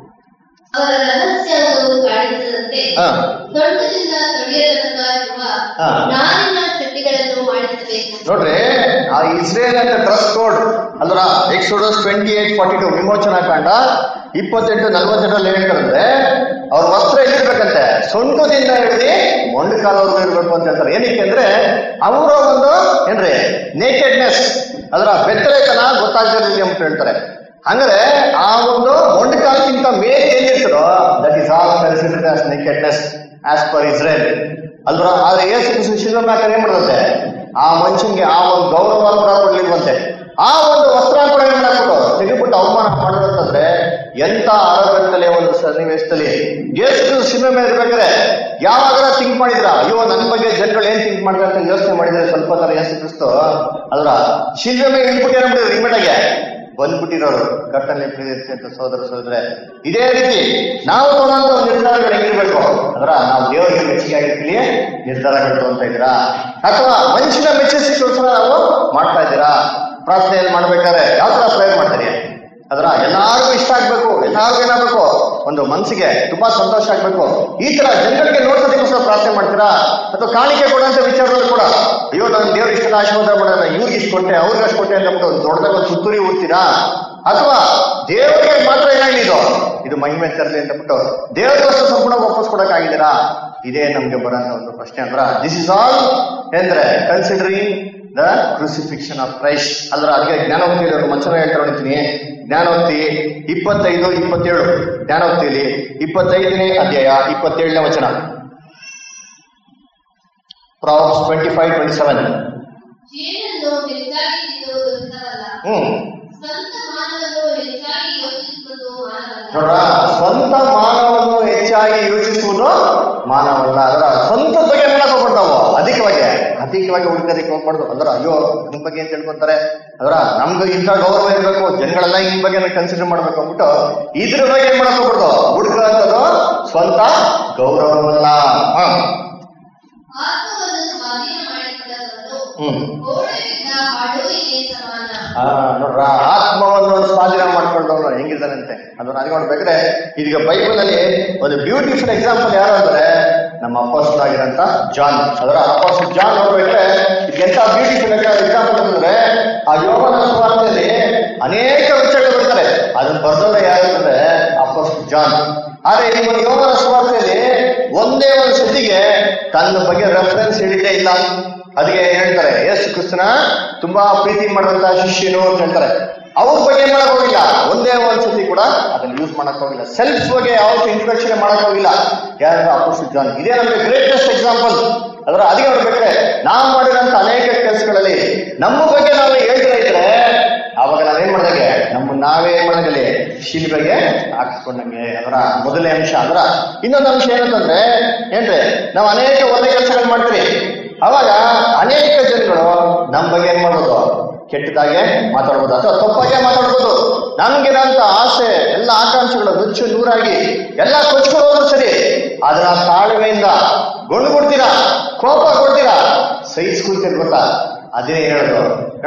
ಅವರ ರಹಸ್ಯವು ಕಾಣಿಸದಂತೆ ಹಾ. ದೊಡ್ಡದಿಂದ ತೊಡೆಯತನಕ ಇರುವ ಹಾ. ನಾರಿನ ಚಡ್ಡಿಗಳನ್ನು ಮಾಡಿಸಬೇಕು ನೋಡ್ರಿ ಆ ಇಸ್ರೇಲ್ ಅಂತ ಡ್ರೆಸ್ ಕೋಡ್ ಅಲ್ರ Exodus twenty eight forty two ವಿಮೋಚನಾ ಕಾಂಡ ಇಪ್ಪತ್ತೆಂಟು ನಲವತ್ತೆರಡರಲ್ಲಿ ಏನ್ ಹೇಳ್ತಾರೆ ಅವ್ರ ವಸ್ತ್ರ ಎಲ್ಲಿರ್ಬೇಕಂತೆ ಸೊಂಟದಿಂದ ಹಿಡಿದು ಮೊಂಡು ಕಾಲವರೆಗೂ ಇರ್ಬೇಕು ಅಂತ ಹೇಳ್ತಾರೆ ಏನಕ್ಕೆ ಅಂದ್ರೆ ಅವರ ಒಂದು ಏನ್ರಿ ನೇಕೆಡ್ನೆಸ್ ಅದರ ಬೆತ್ತಲೆತನ ಗೊತ್ತಾಗ್ತಿರಲಿ ಅಂತ ಹೇಳ್ತಾರೆ ಹಂಗಾರೆ ಆ ಒಂದು ಮೊಂಡು ಕಾಲಕ್ಕಿಂತ ಮೇಲೆ ಏನಿರ್ತದೋ that is all considered as nakedness as per Israel ಅಲ್ವಾ ಆದ್ರೆ ಯೇಸು ಕ್ರಿಸ್ತು ಶಿಲ್ವ ಮ್ಯಾಕರ್ ಏನ್ ಮಾಡುತ್ತೆ ಆ ಮನುಷ್ಯನ್ಗೆ ಆ ಒಂದು ಗೌರವ ಕೂಡ ಕೊಡ್ಲಿಲ್ವಂತೆ ಆ ಒಂದು ವಸ್ತ್ರ ಕೂಡ ಏನ್ ಮಾಡ್ಬಿಟ್ಟು ತೆಗೆದ್ಬಿಟ್ಟು ಅವಮಾನ ಮಾಡೋದಂತಂದ್ರೆ ಎಂತ ಆರೋಗ್ಯದಲ್ಲಿ ಒಂದು ಸನ್ನಿವೇಶದಲ್ಲಿ ಯೇಸು ಕ್ರಿಸ್ತು ಶಿಲ್ವೆ ಮೇಲೆ ಇರ್ಬೇಕಾದ್ರೆ ಯಾವಾಗ ಥಿಂಕ್ ಮಾಡಿದ್ರ ಅಯ್ಯೋ ನನ್ನ ಬಗ್ಗೆ ಜನಗಳು ಏನ್ ಥಿಂಕ್ ಮಾಡಿದ್ರೆ ಅಂತ ಯೋಚನೆ ಮಾಡಿದ್ರೆ ಸ್ವಲ್ಪ ತರ ಯೇಸು ಕ್ರಿಸ್ತು ಅಲ್ವಾ ಶಿಲ್ವೆ ಮೇಲೆ ಇಳ್ಬಿಟ್ಟು ಏನ್ಬಿಟ್ಟಿದ್ರು ಇಮಿಡಿಯಾಗೆ ಬಂದ್ಬಿಟ್ಟಿರೋರು ಕರ್ತನೆ ಪ್ರೀತಿ ಅಂತ ಸೋದರ ಸೋದರೆ ಇದೇ ರೀತಿ ನಾವು ತಗೊಂತ ನಿರ್ಧಾರಗಳು ಹೆಂಗಿರ್ಬೇಕು ಅಂದ್ರ ನಾವು ದೇವರಿಗೆ ಮೆಚ್ಚುಗೆ ಆಗಿರ್ತೀವಿ ನಿರ್ಧಾರಗಳು ತಗೊಂತ ಇದ್ದೀರಾ ಅಥವಾ ಮನುಷ್ಯನ ಮೆಚ್ಚಿಸೋಸ್ಕರ ನಾವು ಮಾಡ್ತಾ ಇದ್ದೀರಾ ಪ್ರಾರ್ಥನೆಯಲ್ಲಿ ಮಾಡ್ಬೇಕಾದ್ರೆ ಯಾವ ತರ ಪ್ರಯೋಗ ಮಾಡ್ತೀರಿ ಅದರ ಎಲ್ಲಾರ್ಗೂ ಇಷ್ಟ ಆಗ್ಬೇಕು ಎಲ್ಲಾರ್ಗೂ ಏನಾಗ್ಬೇಕು ಒಂದು ಮನಸ್ಸಿಗೆ ತುಂಬಾ ಸಂತೋಷ ಆಗ್ಬೇಕು ಈ ತರ ಜನಗಳಿಗೆ ನೋಡ್ಸೋದಕ್ಕೋಸ್ಕರ ಪ್ರಾರ್ಥನೆ ಮಾಡ್ತೀರಾ ಅಥವಾ ಕಾಣಿಕೆ ಕೊಡುವಂತ ವಿಚಾರದಲ್ಲಿ ಕೂಡ ಅಯ್ಯೋ ನಾನು ದೇವ್ರ ಇಷ್ಟದ ಆಶೀರ್ವಾದ ಮಾಡೋಣ ಇವ್ರಿಗೆ ಇಷ್ಟು ಕೊಟ್ಟೆ ಅವ್ರಿಗೆ ಅಷ್ಟು ಕೊಟ್ಟೆ ಅಂತ ಒಂದು ದೊಡ್ಡದಾಗ ಒಂದು ಸುತ್ತೂರಿ ಊದ್ತೀರಾ ಅಥವಾ ದೇವರಿಗೆ ಮಾತ್ರ ಏನಾಗಲಿ ಇದು ಇದು ಮಹಿಮೆ ತರಲಿ ಅಂತ ಬಿಟ್ಟು ದೇವರಿಗೋಸ್ಕರ ಸಂಪೂರ್ಣ ವಾಪಸ್ ಕೊಡಕ್ಕಾಗಿದ್ದೀರಾ ಇದೇ ನಮ್ಗೆ ಬರೋಂಥ ಒಂದು ಪ್ರಶ್ನೆ ಅಂದ್ರ ದಿಸ್ ಇಸ್ ಆಲ್ ಅಂದ್ರೆ considering the crucifixion of Christ ಅದ್ರ ಅದಕ್ಕೆ ಜ್ಞಾನೋಕ್ತಿ ಮನುಷ್ಯನ ಹೇಳ್ತಾ ನೋಡ್ತೀನಿ ಜ್ಞಾನೋಕ್ತಿ ಇಪ್ಪತ್ತೈದು ಇಪ್ಪತ್ತೇಳು ಜ್ಞಾನೋಕ್ತಿಯಲ್ಲಿ ಇಪ್ಪತ್ತೈದನೇ ಅಧ್ಯಾಯ ಇಪ್ಪತ್ತೇಳನೇ ವಚನ Proverbs twenty five twenty seven ಜೇನನ್ನು ಹೆಚ್ಚಾಗಿ ತಿನ್ನುವುದು ಹಿತವಲ್ಲ ಹ್ಮ್ ಸ್ವಂತ ಮಾನವನ್ನು ಹೆಚ್ಚಾಗಿ ಯೋಚಿಸುವುದು ಮಾನವಲ್ಲ ನೋಡ್ರ ಸ್ವಂತ ಮಾನವನ್ನು ಹೆಚ್ಚಾಗಿ ಯೋಚಿಸುವುದು ಮಾನವಲ್ಲ ಅದರ ಸ್ವಂತ ಬಗ್ಗೆ ಮಾಡಕ್ ಹೋಗ್ಬಿಡ್ತಾವು ಅಧಿಕವಾಗಿ ಅಧಿಕವಾಗಿ ಹುಡುಕದಕ್ಕೆ ಹೋಗ್ಬಾರ್ದು ಅಂದ್ರ ಅಯ್ಯೋ ನಿಮ್ ಬಗ್ಗೆ ಏನ್ ತಿಳ್ಕೊಂತಾರೆ ಅದರ ನಮ್ಗೆ ಇಂಥ ಗೌರವ ಇರ್ಬೇಕು ಜನಗಳೆಲ್ಲ ಈ ಬಗ್ಗೆ ಕನ್ಸಿಡರ್ ಮಾಡ್ಬೇಕು ಅಂದ್ಬಿಟ್ಟು ಇದ್ರ ಬಗ್ಗೆ ಏನ್ ಮಾಡಕ್ ಹೋಗ್ಬಾರ್ದು ಹುಡುಕಂತದ್ದು ಸ್ವಂತ ಗೌರವವಲ್ಲ ಹ ಆತ್ಮವನ್ನು ಸ್ವಾಧೀನ ಮಾಡಿಕೊಂಡವನು ಹ್ಮ್ ಗೋಡೆಯಿಂದ ಹಾಡುವಿಗೆ ಸಮಾನ ಆ, ನೋಡ್ರ ಆತ್ಮವನ್ನು ಸ್ವಾಧೀನ ಮಾಡ್ಕೊಂಡವನು ಹೆಂಗಿದ್ದಾನಂತೆ ಅದನ್ನ ಅದು ನೋಡ್ಬೇಕ್ರೆ ಇದೀಗ ಬೈಬಲ್ ಅಲ್ಲಿ ಒಂದು ಬ್ಯೂಟಿಫುಲ್ ಎಕ್ಸಾಂಪಲ್ ಯಾರು ಅಂದ್ರೆ ನಮ್ಮ ಅಪೋಸ್ಟಲ್ ಆಗಿರಂತ ಜಾನ್ ಅದರ ಅಪೋಸ್ಟಲ್ ಜಾನ್ ನೋಡ್ಬೇಕ್ರೆ ಇದಕ್ಕೆ ಎಂತ ಬ್ಯೂಟಿಫುಲ್ ಎಕ್ಸಾಂಪಲ್ ಅಂತಂದ್ರೆ ಆ ಯೋಗನ ಸುವಾರ್ತೆಯಲ್ಲಿ ಅನೇಕ ವಿಚಾರಗಳು ಬರ್ತಾರೆ ಅದನ್ನ ಬರ್ದವ್ರೆ ಯಾರು ಅಂದ್ರೆ ಅಪೋಸ್ಟಲ್ ಜಾನ್ ಆದ್ರೆ ಈ ಒಂದು ಯೋಗನ ಸುವಾರ್ತೆಯಲ್ಲಿ ಒಂದೇ ಒಂದು ಸತಿಗೆ ತನ್ನ ಬಗ್ಗೆ ರೆಫರೆನ್ಸ್ ಹೇಳಿದ್ದೇ ಇಲ್ಲ ಅದಕ್ಕೆ ಏನ್ ಹೇಳ್ತಾರೆ ಯೇಸು ಕ್ರಿಸ್ತನ ತುಂಬಾ ಪ್ರೀತಿ ಮಾಡುವಂತ ಶಿಷ್ಯನು ಅಂತ ಹೇಳ್ತಾರೆ ಅವ್ರ ಬಗ್ಗೆ ಏನ್ ಮಾಡಕ್ ಹೋಗಿಲ್ಲ ಒಂದೇ ಒಂದ್ ಸತಿ ಕೂಡ ಅದನ್ನ ಯೂಸ್ ಮಾಡಕ್ ಹೋಗಿಲ್ಲ ಸೆಲ್ಫ್ ಬಗ್ಗೆ ಯಾವತ್ತೂ ಇಂಟ್ರೊಡಕ್ಷನ್ ಮಾಡಕ್ ಹೋಗಿಲ್ಲ ಯಾರು ಅಪೋಸಿಟ್ ಜಾನ್ ಇದೇ ನಮಗೆ ಗ್ರೇಟೆಸ್ಟ್ ಎಕ್ಸಾಂಪಲ್ ಅದರ ಅದಕ್ಕೆ ನೋಡ್ಬೇಕಾದ್ರೆ ನಾವು ಮಾಡಿರೋಂಥ ಅನೇಕ ಕೆಲಸಗಳಲ್ಲಿ ನಮ್ಮ ಬಗ್ಗೆ ನಾವು ಹೇಳ್ತಾ ಇದ್ರೆ ಅವಾಗ ನಾವೇನ್ ಮಾಡ್ದಂಗೆ ನಮ್ಮ ನಾವೇ ಏನ್ ಮಾಡ್ದಂಗೆ ಶಿಲ್ಬೆಗೆ ಹಾಕಿಸ್ಕೊಂಡಂಗೆ ಅದರ ಮೊದಲನೇ ಅಂಶ ಅದರ ಇನ್ನೊಂದು ಅಂಶ ಏನಂತಂದ್ರೆ ಏನ್ರಿ ನಾವು ಅನೇಕ ಒಳ್ಳೆ ಕೆಲಸಗಳು ಮಾಡ್ತೀವಿ ಅವಾಗ ಅನೇಕ ಜನಗಳು ನಮ್ಮ ಬಗ್ಗೆ ಏನ್ ಮಾಡ್ಬೋದು ಕೆಟ್ಟದಾಗೆ ಮಾತಾಡ್ಬೋದು ಅಥವಾ ತಪ್ಪಾಗೆ ಮಾತಾಡ್ಬೋದು ನಮ್ಗಿರೋಂಥ ಆಸೆ ಎಲ್ಲ ಆಕಾಂಕ್ಷೆಗಳು ನುಚ್ಚು ನೂರಾಗಿ ಎಲ್ಲ ಕೊಚ್ಕೊಳ್ಳೋದು ಸರಿ ಅದನ್ನ ತಾಳ್ಮೆಯಿಂದ ಗುಂಡು ಕೊಡ್ತೀರಾ ಕೋಪ ಕೊಡ್ತೀರಾ ಸಹಿಸ್ಕೊಳ್ತೀರ ಗೊತ್ತಾ ಅದೇ ಹೇಳೋದು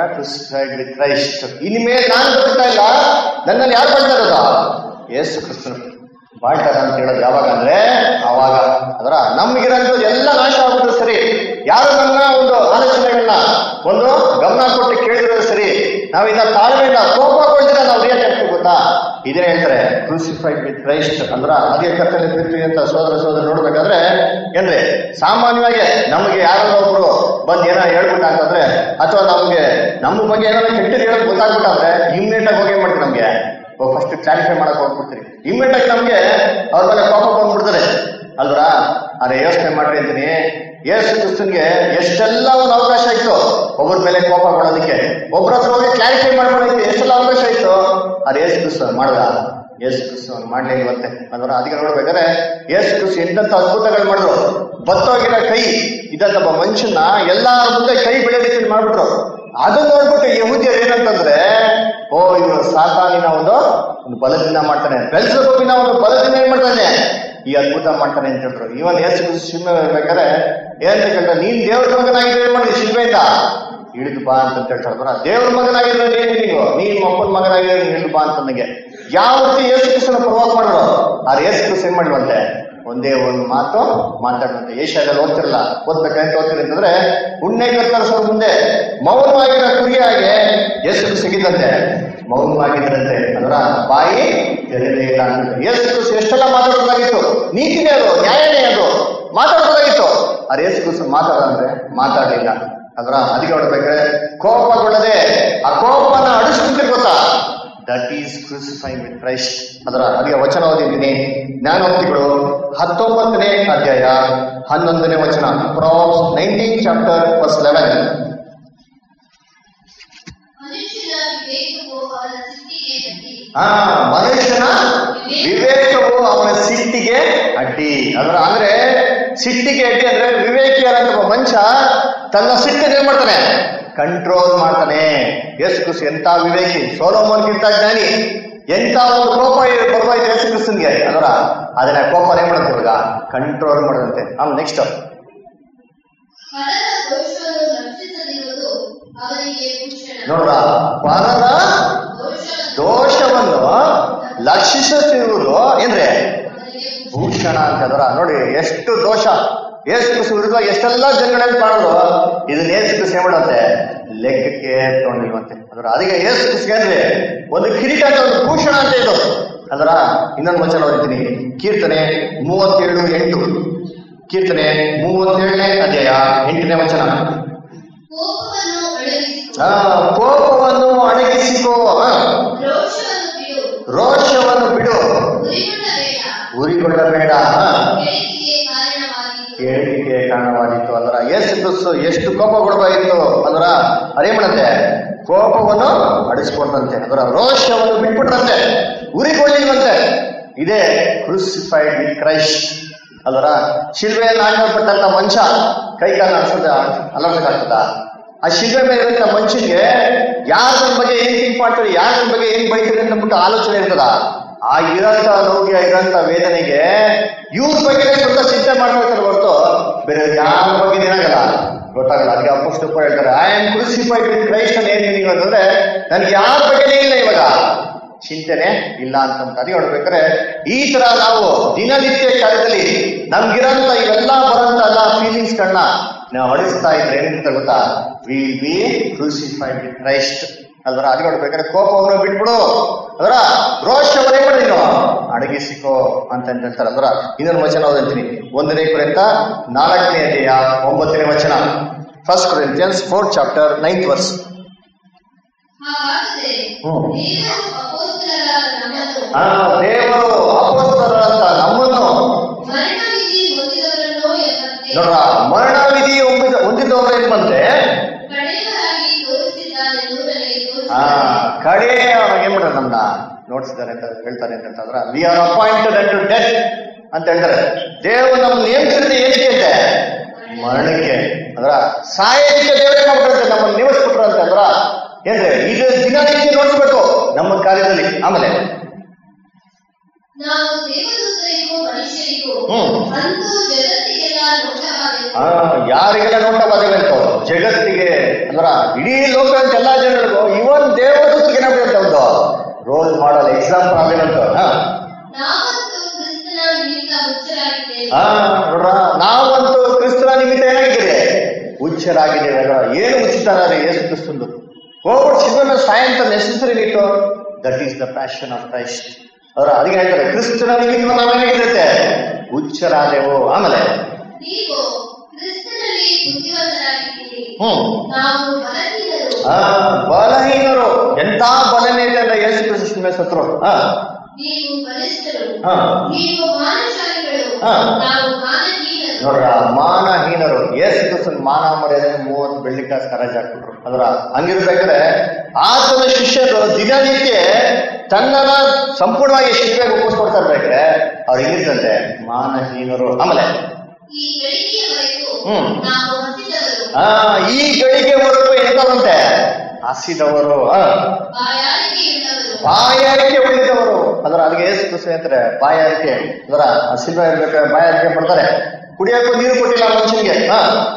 ವಿತ್ ಕ್ರೈಸ್ಟ್ ಇನ್ಮೇಲೆ ನಾನು ಬದುಕ್ತಾ ಇಲ್ಲ ನನ್ನಲ್ಲಿ ಯಾರು ಬರ್ತಾ ಇರೋದು ಯೇಸು ಕ್ರಿಸ್ತನು ಬಾಳ್ತಾರೆ ಅಂತ ಹೇಳೋದು ಯಾವಾಗ ಅಂದ್ರೆ ಅವಾಗ ಅದರ ನಮ್ಗಿರೋಂಥದ್ದು ಎಲ್ಲ ನಾಶ ಆಗೋದು ಸರಿ ಯಾರು ನನ್ನ ಒಂದು ಆಲೋಚನೆಗಳನ್ನ ಒಂದು ಗಮನ ಕೊಟ್ಟು ಕೇಳಿದ್ರೆ ಸರಿ ನಾವು ಇನ್ನ ತಾಳ್ಮೆಯಿಂದ ಕೋಪ ಕೊಡ್ತೀರ ನಾವು ರಿಯಾಕ್ಟ್ ಆಗ್ತೀವಿ ಗೊತ್ತಾ ಇದೇ ಹೇಳ್ತಾರೆ ಕ್ರೂಸಿಫೈಡ್ ವಿತ್ ಕ್ರೈಸ್ಟ್ ಅಂದ್ರ ಅದೇ ಕರ್ತನೆ ಪ್ರೀತಿ ಅಂತ ಸೋದರ ಸೋದರ ನೋಡ್ಬೇಕಾದ್ರೆ ಏನ್ರಿ ಸಾಮಾನ್ಯವಾಗಿ ನಮಗೆ ಯಾರೋ ಒಬ್ರು ಬಂದ್ ಏನೋ ಹೇಳ್ಬಿಟ್ಟ ಅಂತಂದ್ರೆ ಅಥವಾ ನಮ್ಗೆ ನಮ್ಮ ಬಗ್ಗೆ ಏನಾದ್ರು ಕೆಟ್ಟದ್ದು ಹೇಳೋದು ಗೊತ್ತಾಗ್ಬಿಟ್ಟಂದ್ರೆ ಇಮ್ಮಿಡಿಯೇಟ್ ಆಗಿ ಹೋಗಿ ಏನ್ ಮಾಡ್ತೀವಿ ನಮ್ಗೆ ಫಸ್ಟ್ ಕ್ಲಾರಿಫೈ ಮಾಡಕ್ ಹೋಗ್ಬಿಡ್ತೀರಿ ಇಮ್ಮಿಡಿಯೇಟ್ ಆಗಿ ನಮ್ಗೆ ಅವ್ರ ಮೇಲೆ ಕೋಪ ಬಂದ್ಬಿಡ್ತಾರೆ ಅಲ್ವರಾ ಅದೇ ಯೋಚನೆ ಮಾಡ್ರಿ ಅಂತೀನಿ ಯೇಸು ಕ್ರಿಸ್ತನ್ಗೆ ಎಷ್ಟೆಲ್ಲ ಒಂದು ಅವಕಾಶ ಇತ್ತು ಒಬ್ಬರ ಮೇಲೆ ಕೋಪ ಕೊಡೋದಕ್ಕೆ ಒಬ್ಬರ ಹತ್ರ ಹೋಗಿ ಕ್ಲಾರಿಫೈ ಮಾಡ್ಕೊಳ್ಳೋದಕ್ಕೆ ಎಷ್ಟೆಲ್ಲ ಅವಕಾಶ ಇತ್ತು ಅದು ಯೇಸು ಕ್ರಿಸ್ತ ಮಾಡ್ದ ಯೇಸು ಕ್ರಿಸ್ತ ಮಾಡ್ಲೇ ಇವತ್ತೆ ಅಲ್ವರ ಅದಕ್ಕೆ ನೋಡ್ಬೇಕಾದ್ರೆ ಯೇಸು ಕ್ರಿಸ್ತ ಎಂತೆಂತ ಅದ್ಭುತಗಳು ಮಾಡಿದ್ರು ಬತ್ತೋಗಿರೋ ಕೈ ಇದಂತ ಮನುಷ್ಯನ ಎಲ್ಲಾರ ಮುಂದೆ ಕೈ ಬೆಳೆದ ರೀತಿ ಮಾಡ್ಬಿಟ್ರು ಅದನ್ನ ನೋಡ್ಬಿಟ್ಟು ಯಹೂದಿಯರು ಏನಂತಂದ್ರೆ ಓ ಇವರು ಸಾತಾನಿನ ಒಂದು ಒಂದು ಬಲದಿಂದ ಮಾಡ್ತಾನೆ ಬೆಲ್ಸಬೋಗಿನ ಒಂದು ಬಲದಿಂದ ಏನ್ ಮಾಡ್ತಾನೆ ಈ ಅದ್ಭುತ ಮಾಡ್ತಾನೆ ಅಂತ ಹೇಳಿದ್ರು ಇವನ್ ಯೇಸು ಕ್ರಿಸ್ತ ಶಿಲ್ಮೆ ಬೇಕಾದ್ರೆ ಏನ್ ಬೇಕಂದ್ರೆ ನೀನ್ ದೇವ್ರ ಮಗನಾಗಿದ್ರೆ ಏನ್ ಮಾಡಿದ್ರಿ ಶಿಲ್ಮೆಯಿಂದ ಇಳಿದು ಬಾ ಅಂತ ಹೇಳ್ತಾರೆ ಬರ ದೇವ್ರ ಮಗನಾಗಿದ್ರೆ ಏನ್ ನೀವು ನೀನ್ ಅಪ್ಪನ ಮಗನಾಗಿದ್ರೆ ನೀನ್ ಇಳಿದು ಬಾ ಅಂತ ನನಗೆ ಯಾವ ರೀತಿ ಯೇಸು ಕ್ರಿಸ್ತನ ಪ್ರವಾಸ ಮಾಡಿದ್ರು ಆ ಯೇಸು ಕ್ರಿಸ್ತ ಏನ್ ಮಾಡುವಂತೆ ಒಂದೇ ಒಂದು ಮಾತು ಮಾತಾಡುವಂತೆ ಏಷ್ಯಾದಲ್ಲಿ ಓದ್ತಿರಲ್ಲ ಓದ್ಬೇಕಂತ ಓದ್ತಿರಿ ಅಂತಂದ್ರೆ ಉಣ್ಣೆ ಕತ್ತರಿಸೋ ಮುಂದೆ ಮೌನವಾಗಿರೋ ಕುರಿಯಾಗೆ ಯೇಸು ಸಿಗಿದಂತೆ ಮೌನವಾಗಿದ್ರಂತೆ ಅದರ ಬಾಯಿ ತೆರೆಯಲೇ ಇಲ್ಲ ಅಂತ ಯೇಸು ಕ್ರಿಸ್ತ ಎಷ್ಟೆಲ್ಲ ಮಾತಾಡೋದಾಗಿತ್ತು ನೀತಿನೇ ಅದು ನ್ಯಾಯನೇ ಅದು ಮಾತಾಡೋದಾಗಿತ್ತು ಆ ಯೇಸು ಕ್ರಿಸ್ತ ಮಾತಾಡಂದ್ರೆ ಮಾತಾಡಲಿಲ್ಲ ಅದರ ಅದಕ್ಕೆ ನೋಡ್ಬೇಕಾದ್ರೆ ಕೋಪಗೊಳ್ಳದೆ ಆ ಕೋಪನ ಅಡಿಸ್ಕೊಂಡ್ರೆ ಗೊತ್ತಾ that is crucifying with Christ ಅದರ ಅದಕ್ಕೆ ವಚನ ಓದಿದ್ದೀನಿ ಜ್ಞಾನೋಕ್ತಿಗಳು ಹತ್ತೊಂಬತ್ತನೇ ಅಧ್ಯಾಯ ಹನ್ನೊಂದನೇ ವಚನ Proverbs nineteen chapter first eleven ಮನುಷ್ಯನ ವಿವೇಕವು ಅವನ ಸಿದ್ಧಿಗೆ ಗಟ್ಟಿ ಆ ಮನುಷ್ಯನ ವಿವೇಕವು ಅವನ ಸಿಟ್ಟಿಗೆ ಅಡ್ಡಿ ಅದರ ಅಂದ್ರೆ ಸಿಟ್ಟಿಗೆ ಅಡ್ಡಿ ಅಂದ್ರೆ ವಿವೇಕಿಯಾದಂತ ಒಬ್ಬ ಮನುಷ್ಯ ತನ್ನ ಸಿಟ್ಟನ್ನು ಏನ್ ಮಾಡ್ತಾನೆ ಕಂಟ್ರೋಲ್ ಮಾಡ್ತಾನೆ ಯೇಸು ಕ್ರಿಸ್ತ ಎಂತ ವಿವೇಕಿ ಸೋಲೋಮನ್ಗಿಂತ ಜ್ಞಾನಿ ಎಂತ ಒಂದು ಕೋಪ ಬರ್ಬಾಯ್ತು ಯೇಸು ಕ್ರಿಸ್ತನ್ಗೆ ಅದರ ಅದನ್ನ ಕೋಪ ಏನ್ ಮಾಡುತ್ತೆ ಇವಾಗ ಕಂಟ್ರೋಲ್ ಮಾಡದಂತೆ ಆಮೇಲೆ ನೆಕ್ಸ್ಟ್ ಪರರ ದೋಷವನ್ನು ರಕ್ಷಿಸದಿರುವುದು ಅವನಿಗೆ ಭೂಷಣ ನೋಡ್ರ ಪರರ ದೋಷವನ್ನು ದೋಷವನ್ನು ಲಕ್ಷಿಸುತ್ತಿರುವುದು ಏನ್ರಿ ಅವನಿಗೆ ಭೂಷಣ ಅಂತ ಅದರ ನೋಡಿ ಎಷ್ಟು ದೋಷ ಏಸು ಕ್ರಿಸ್ತ ವಿರುದ್ಧ ಎಷ್ಟೆಲ್ಲ ಜನಗಳಲ್ಲಿ ಮಾಡಿದ್ರು ಇದನ್ನ ಏಸು ಕ್ರಿಸ್ತ ಏನ್ ಮಾಡುತ್ತೆ ಲೆಕ್ಕಕ್ಕೆ ತಗೊಂಡಿಲ್ವಂತೆ ಅದರ ಅದಕ್ಕೆ ಏಸು ಕ್ರಿಸ್ತ ಏನ್ರಿ ಒಂದು ಕಿರೀಟ ಅಂತ ಒಂದು ಭೂಷಣ ಅಂತ ಇದು ಅದರ ಇನ್ನೊಂದು ವಚನ ಓದಿದ್ದೀನಿ ಕೀರ್ತನೆ ಮೂವತ್ತೇಳು ಎಂಟು ಕೀರ್ತನೆ ಮೂವತ್ತೇಳನೇ ಅಧ್ಯಾಯ ಎಂಟನೇ ವಚನ ಕೋಪವನ್ನು ಅಡಗಿಸಿಕೊ ಆ, ಕೋಪವನ್ನು ಅಡಗಿಸಿಕೋ ಆ, ರೋಷವನ್ನು ಬಿಡು ರೋಷವನ್ನು ಬಿಡು ಉರಿಗೊಳ್ಳಬೇಡ ಉರಿಗೊಳ್ಳಬೇಡ ಆ, ಬೆಳಕಿಗೆ ಕಾರಣವಾದೀತು ಕೇಳಿಕೆ ಕಾರಣವಾಗಿತ್ತು ಅಂದ್ರ ಎಷ್ಟು ಕ್ರಿಸ್ತು ಎಷ್ಟು ಕೋಪ ಕೊಡಬಾಗಿತ್ತು ಅಂದ್ರ ಅದೇ ಮಾಡಂತೆ ಕೋಪವನ್ನು ಅಡಿಸ್ಕೊಂಡಂತೆ ಅಂದ್ರ ರೋಷವನ್ನು ಬಿಟ್ಬಿಟ್ರಂತೆ ಉರಿಗೊಳ್ಳಿಲ್ವಂತೆ ಇದೇ ಕ್ರೂಸಿಫೈಡ್ ವಿತ್ ಕ್ರೈಸ್ಟ್ ಅಲ್ವರ ಶಿಲ್ವೆಯನ್ನು ಹಾಕಲ್ಪಟ್ಟಂತ ಮನುಷ್ಯ ಕೈ ಕಾಲು ಅನ್ಸೋದ ಅಲರ್ಸಕ್ಕಾಗ್ತದ ಆ ಶಿಲ್ವೆ ಮೇಲೆ ಇರೋಂಥ ಮನುಷ್ಯನಿಗೆ ಯಾರ ಬಗ್ಗೆ ಏನ್ ಥಿಂಕ್ ಮಾಡ್ತಾರೆ ಯಾರ ಬಗ್ಗೆ ಏನ್ ಬೈತಾರೆ ಅಂತ ಬಿಟ್ಟು ಆಲೋಚನೆ ಇರ್ತದ ಆ ಇರೋಂಥ ನೋವಿಗೆ ಇರೋಂಥ ವೇದನೆಗೆ ಇವ್ರ ಬಗ್ಗೆ ಸ್ವಲ್ಪ ಚಿಂತೆ ಮಾಡ್ತಾರೆ ಹೊರತು ಬೇರೆ ಯಾರ ಬಗ್ಗೆ ಏನಾಗಲ್ಲ ಗೊತ್ತಾಗಲ್ಲ ಅದಕ್ಕೆ ಅಪ್ಪಷ್ಟು ಹೇಳ್ತಾರೆ I am crucified with Christ ಅಂತ ಏನ್ ಮೀನಿಂಗ್ ಅಂತಂದ್ರೆ ನನ್ಗೆ ಯಾರ ಬಗ್ಗೆನೇ ಇಲ್ಲ ಇವಾಗ ಚಿಂತನೆ ಇಲ್ಲ ಅಂತ ಅದೇ ಹೇಳ್ಬೇಕಾದ್ರೆ ಈ ತರ ನಾವು ದಿನನಿತ್ಯ ಕಾರ್ಯದಲ್ಲಿ ನಮ್ಗಿರೋಂಥ ಇವೆಲ್ಲ ಬರೋಂಥ ಎಲ್ಲ ಫೀಲಿಂಗ್ಸ್ ಗಳನ್ನ ನಾವು ಅಳಿಸ್ತಾ ಇದ್ರೆ ಏನಂತ ಗೊತ್ತಾ we be crucified with Christ ಅಲ್ವರ ಅದು ನೋಡ್ಬೇಕಾದ್ರೆ ಕೋಪವನ್ನು ಬಿಟ್ಬಿಡು ಅದರ ರೋಷವನ್ನೇ ಮಾಡಿ ನೀನು ಅಡಗಿಸಿಕೋ ಅಂತ ಹೇಳ್ತಾರೆ ಅದರ ಇನ್ನೊಂದು ವಚನ ಓದಂತೀನಿ ಒಂದನೇ ಕುರಿತ ನಾಲ್ಕನೇ ಅಧ್ಯಾಯ ಒಂಬತ್ತನೇ ವಚನ First Corinthians fourth chapter ninth verse ಹಾಗಾದರೆ ಹ್ಮ್. ದೇವರು ಅಪೊಸ್ತಲರಾದ ನಮ್ಮನ್ನು ಆ ದೇವರು ಅಪೋಸ್ತಲರಂತ ನಮ್ಮನ್ನು ಮರಣವಿಧಿ ಹೊಂದಿದವರನ್ನೋ ಎಂಬಂತೆ ನೋಡ್ರ ಮರಣ ವಿಧಿ ಹೊಂದಿದ ಹೊಂದಿದವರು ಏನ್ ಬಂದ್ರೆ ಕಡೆಯವರಾಗಿ ತೋರಿಸಿದ್ದಾನೆಂದು ನನಗೆ ಆ ತೋರಿಸಿದ್ದಾನೆ ಕಡೆ ಅವ್ರಿಗೆ ಏನ್ ಮಾಡ್ತಾರೆ ನಮ್ನ ನೋಡ್ಸಿದ್ದಾರೆ ಅಂತ ಹೇಳ್ತಾರೆ ಅಂತಂದ್ರ we are appointed and to death ಅಂತ ಹೇಳ್ತಾರೆ ದೇವರು ನಮ್ ನೇಮಿಸಿದ್ರೆ ಏನಕ್ಕೆ ಅಂತೆ ಮರಣಕ್ಕೆ ಅಂದ್ರ ಸಾಯಲಿಕ್ಕೆ ದೇವರೇ ಮಾಡ್ಬಿಟ್ರಂತೆ ನಮ್ಮನ್ನ ನೇಮಿಸ್ಬಿಟ್ರು ಅಂತಂದ್ರ ಏನ್ರಿ ಇದು ದಿನನಿತ್ಯ ನೋಡ್ಸ್ಬೇಕು ನಮ್ಮ ಕಾರ್ಯದಲ್ಲಿ ಆಮೇಲೆ ನಾವು ದೇವದೂತರಿಗೂ ಮನುಷ್ಯರಿಗೂ ಹ್ಮ್. ಅಂತೂ ಜಗತ್ತಿಗೆಲ್ಲ ನೋಟವಾದೆವು ಆ ಯಾರಿಗೆಲ್ಲ ನೋಟ ಬಂದಿರಂತ ಜಗತ್ತಿಗೆ ಅಂದ್ರ ಇಡೀ ಲೋಕದ ಎಲ್ಲಾ ಜನರಿಗೂ ಇವನ್ ದೇವದೂತರಿಗೆ ಏನಾಗ್ಬಿಡುತ್ತೆ ಒಂದು ರೋಲ್ ಮಾಡಲ್ ಎಕ್ಸಾಂಪಲ್ ಆಗಿರಂತ ನಾವಂತೂ ಕ್ರಿಸ್ತನ ನಿಮಿತ್ತ ಹುಚ್ಚರಾಗಿದ್ದೇವೆ ಆ ನೋಡ್ರ ನಾವಂತೂ ಕ್ರಿಸ್ತನ ನಿಮಿತ್ತ ಏನಾಗಿದ್ದೀರಿ ಹುಚ್ಚರಾಗಿದ್ದೇವೆ ಅಲ್ವಾ? ಏನು ಉಚಿತ ಯೇಸು ಕ್ರಿಸ್ತಂದು ಹೋಗ್ಬಿಟ್ಟು ಶಿವನ ಸಾಯ ಅಂತ ನೆಸೆಸರಿ ಇತ್ತು that is the passion of Christ ಅವರ ಅದಕ್ಕೆ ಹೇಳ್ತಾರೆ ಕ್ರಿಸ್ತನ ನಿಮಿತ್ತ ನಾವೇನಾಗಿರುತ್ತೆ ಹುಚ್ಚರಾದೆವು ಆಮೇಲೆ ನೀವು ಕ್ರಿಸ್ತನಲ್ಲಿ ಬುದ್ಧಿವಂತರಾಗಿದ್ದೀರಿ ಹ್ಮ್ ನಾವು ಬಲಹೀನರು ಆ ಬಲಹೀನರು ಎಂತ ಬಲನೇ ಇದೆ ಅಂದ್ರೆ ಯೇಸು ಕ್ರಿಸ್ತನ ಮೇಲೆ ಸತ್ರು ಹಾ ನೀವು ಬಲಿಷ್ಠರು ಹಾ ನೀವು ಮಾನಶಾಲಿಗಳು ಹಾ. ನಾವು ಮಾನಹೀನರು ನೋಡ್ರ ಮಾನಹೀನರು ಯೇಸು ಕ್ರಿಸ್ತನ್ ಮಾನ ಮರ್ಯಾದೆ ಮೂವತ್ತು ಬೆಳ್ಳಿ ಕಾಸು ಕರಾಜ್ ಹಾಕ್ಬಿಟ್ರು ಅದ್ರ ಹಂಗಿರ್ಬೇಕಾದ್ರೆ ಆತನ ಶಿಷ್ಯರು ದಿನನಿತ್ಯ ತನ್ನನ್ನ ಸಂಪೂರ್ಣವಾಗಿ ಶಿಲ್ಪೆಗೆ ಒಪ್ಪಿಸ್ಕೊಡ್ತಾ ಇರ್ಬೇಕಾದ್ರೆ ಅವ್ರು ಹೆಂಗಿರ್ತಂತೆ ಮಾನಹೀನರು ಆಮೇಲೆ ಈ ಗಳಿಗೆಯವರೆಗೂ ಹ್ಮ್. ನಾವು ಹಸಿದವರು ಆ ಈ ಗಳಿಗೆವರೆಗೂ ಎಂತವಂತೆ ಹಸಿದವರು ಆ ಬಾಯಾರಿಕೆಯುಳ್ಳವರು ಬಾಯಾರಿಕೆ ಉಳಿದವರು ಅದರ ಅದಕ್ಕೆ ಏಸು ಕ್ರಿಸ್ತ ಅಂತಾರೆ ಬಾಯಾರಿಕೆ ಅದರ ಸಿಲ್ವ ಇರ್ಬೇಕಾದ್ರೆ ಬಾಯಾರಿಕೆ ಪಡ್ತಾರೆ ಕುಡಿಯಕ್ಕೂ ನೀರು ಕೊಟ್ಟಿಲ್ಲ ಮನುಷ್ಯನಿಗೆ ಹಾ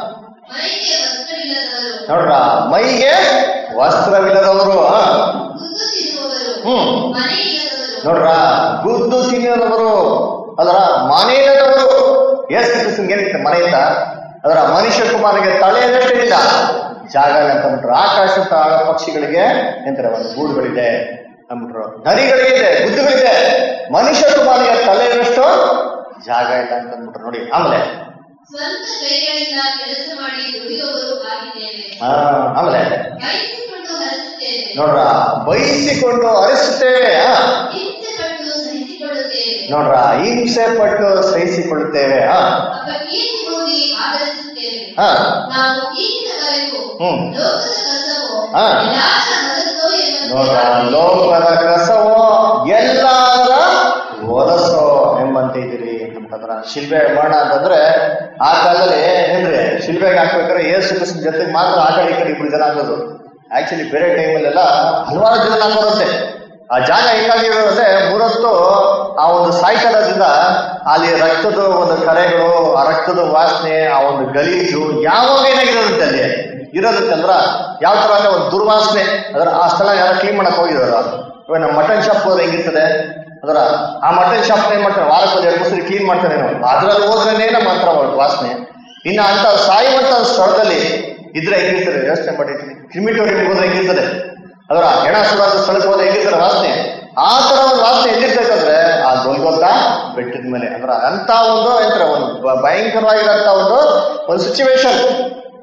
ಮೈಗೆ ವಸ್ತ್ರವಿಲ್ಲದವರು ನೋಡ್ರ ಮೈಗೆ ವಸ್ತ್ರವಿಲ್ಲದವರು ಹಾ ಗುದ್ದು ತಿನ್ನುವವರು ಹ್ಮ್ ಮನೆ ಇಲ್ಲದವರು ನೋಡ್ರ ಗುದ್ದು ತಿನ್ನದವರು ಅದರ ಮನೆಯಿಲ್ಲದವರು ಏಸು ಕ್ರಿಸ್ತನ್ಗೆ ಏನಿತ್ತು ಮನೆ ಇತ್ತ ಅದರ ಮನುಷ್ಯ ಕುಮಾರಿಗೆ ತಲೆಯಷ್ಟೇನಿಲ್ಲ ಜಾಗ ಇಲ್ಲ ಅಂತ ಅಂದ್ಬಿಟ್ರು ಆಕಾಶ ತಾಳ ಪಕ್ಷಿಗಳಿಗೆ ಎಂತಾರೆ ಒಂದು ಗೂಡುಗಳಿದೆ ಅಂದ್ಬಿಟ್ರು ನರಿಗಳಿಗೆ ಇದೆ ಗುದ್ದುಗಳಿದೆ ಮನುಷ್ಯ ಕುಮಾರಿಗೆ ತಲೆಯಷ್ಟು ಜಾಗ ಇಲ್ಲ ಅಂತ ಅಂದ್ಬಿಟ್ರು ನೋಡಿ ಆಮೇಲೆ ಸ್ವಂತ ಕೈಗಳಿಂದ ಕೆಲಸ ಮಾಡಿ ದುಡಿಯುವವರು ಆಗಿದ್ದೇವೆ ಆ, ಆಮೇಲೆ ಬಯಸಿಕೊಂಡು ಹರಿಸುತ್ತೇವೆ ನೋಡ್ರ ಬಯಸಿಕೊಂಡು ಹರಿಸುತ್ತೇವೆ ಆ, ಹಿಂಸೆ ಪಟ್ಟು ಸಹಿಸಿಕೊಳ್ಳುತ್ತೇವೆ ನೋಡ್ರ ಹಿಂಸೆ ಪಟ್ಟು ಸಹಿಸಿಕೊಳ್ಳುತ್ತೇವೆ ಆ, ಅಪಕೀರ್ತಿ ಹೋಗಿ ಆದರಿಸುತ್ತೇವೆ ಆ, ನಾವು ಈಗಿನವರೆಗೂ ಹ್ಮ್. ಲೋಕದ ಕಸವು ಹಾ. ಎಲ್ಲಾರ ಹೊಲಸೋ ಎಂಬಂತೆ ನೋಡ್ರ ಲೋಕದ ಕಸವೋ ಎಲ್ಲಾರ ಹೊಲಸೋ ಎಂಬಂತೆ ಇದ್ದೀರಿ ಅಂತಂದ್ರ ಶಿಲ್ಬೆ ಮಾಡ ಅಂತಂದ್ರೆ ಆ ಕಾಲದಲ್ಲಿ ಏನ್ರಿ ಶಿಲ್ಬೆಗೆ ಹಾಕ್ಬೇಕಾದ್ರೆ ಏಸು ಕ್ರಿಸ್ತನ ಜೊತೆಗೆ ಮಾತ್ರ ಆ ಕಡೆ ಈ ಕಡೆ ಇಬ್ರು ಜನ ಆಗೋದು ಆಕ್ಚುಲಿ ಬೇರೆ ಟೈಮಲ್ಲೆಲ್ಲ ಹಲವಾರು ಜನ ಹಾಕೋರಂತೆ ಆ ಜಾಗ ಹೆಂಗಾಗಿರೋದಂದ್ರೆ ಮೂರತ್ತು ಆ ಒಂದು ಸಾಯ್ಕಲದಿಂದ ಅಲ್ಲಿ ರಕ್ತದ ಒಂದು ಕರೆಗಳು ಆ ರಕ್ತದ ವಾಸನೆ ಆ ಒಂದು ಗಲೀಜು ಯಾವಾಗ ಏನಾಗಿರೋದಂತೆ ಅಲ್ಲಿ ಇರೋದಂತಂದ್ರ ಯಾವ ತರ ಅಂದ್ರೆ ಒಂದು ದುರ್ವಾಸನೆ ಅದರ ಆ ಸ್ಥಳ ಯಾರೋ ಕ್ಲೀನ್ ಮಾಡಕ್ ಹೋಗಿದಾರ ಇವಾಗ ನಮ್ಮ ಮಟನ್ ಶಾಪ್ ಹೋದ್ರೆ ಹೆಂಗಿರ್ತದೆ ಅದರ ಆ ಮಟನ್ ಶಾಪ್ ಏನ್ ಮಾಡ್ತಾರೆ ವಾರಕ್ಕೆ ಒಂದು ಎರಡು ಮೂರು ಸರಿ ಕ್ಲೀನ್ ಮಾಡ್ತಾರೆ ನಾವು ಅದ್ರಲ್ಲಿ ಹೋದ್ರೇನೆ ನಮ್ಮ ಹತ್ರ ಒಂದು ವಾಸನೆ ಇನ್ನು ಅಂತ ಸಾಯುವಂತ ಸ್ಥಳದಲ್ಲಿ ಇದ್ರೆ ಹೆಂಗಿರ್ತದೆ ಯೋಚನೆ ಮಾಡಿರ್ತೀನಿ ಕ್ರಿಮಿಟೋರಿಯಂ ಹೋದ್ರೆ ಹೆಂಗಿರ್ತದೆ ಅದರ ಹೆಣ ಸುಡಾದ ಸ್ಥಳಕ್ಕೆ ಹೋದ್ರೆ ಹೆಂಗಿರ್ತದೆ ವಾಸನೆ ಆ ತರ ಒಂದು ವಾಸನೆ ಎಲ್ಲಿರ್ತೈತಂದ್ರೆ ಆ ದೊಲ್ಗೊತ್ತ ಬೆಟ್ಟದ ಮೇಲೆ ಅಂದ್ರೆ ಅಂತ ಒಂದು ಎಂತರ ಒಂದು ಭ- ಭಯಂಕರವಾಗಿರಂತ ಒಂದು ಒಂದು ಸಿಚುವೇಶನ್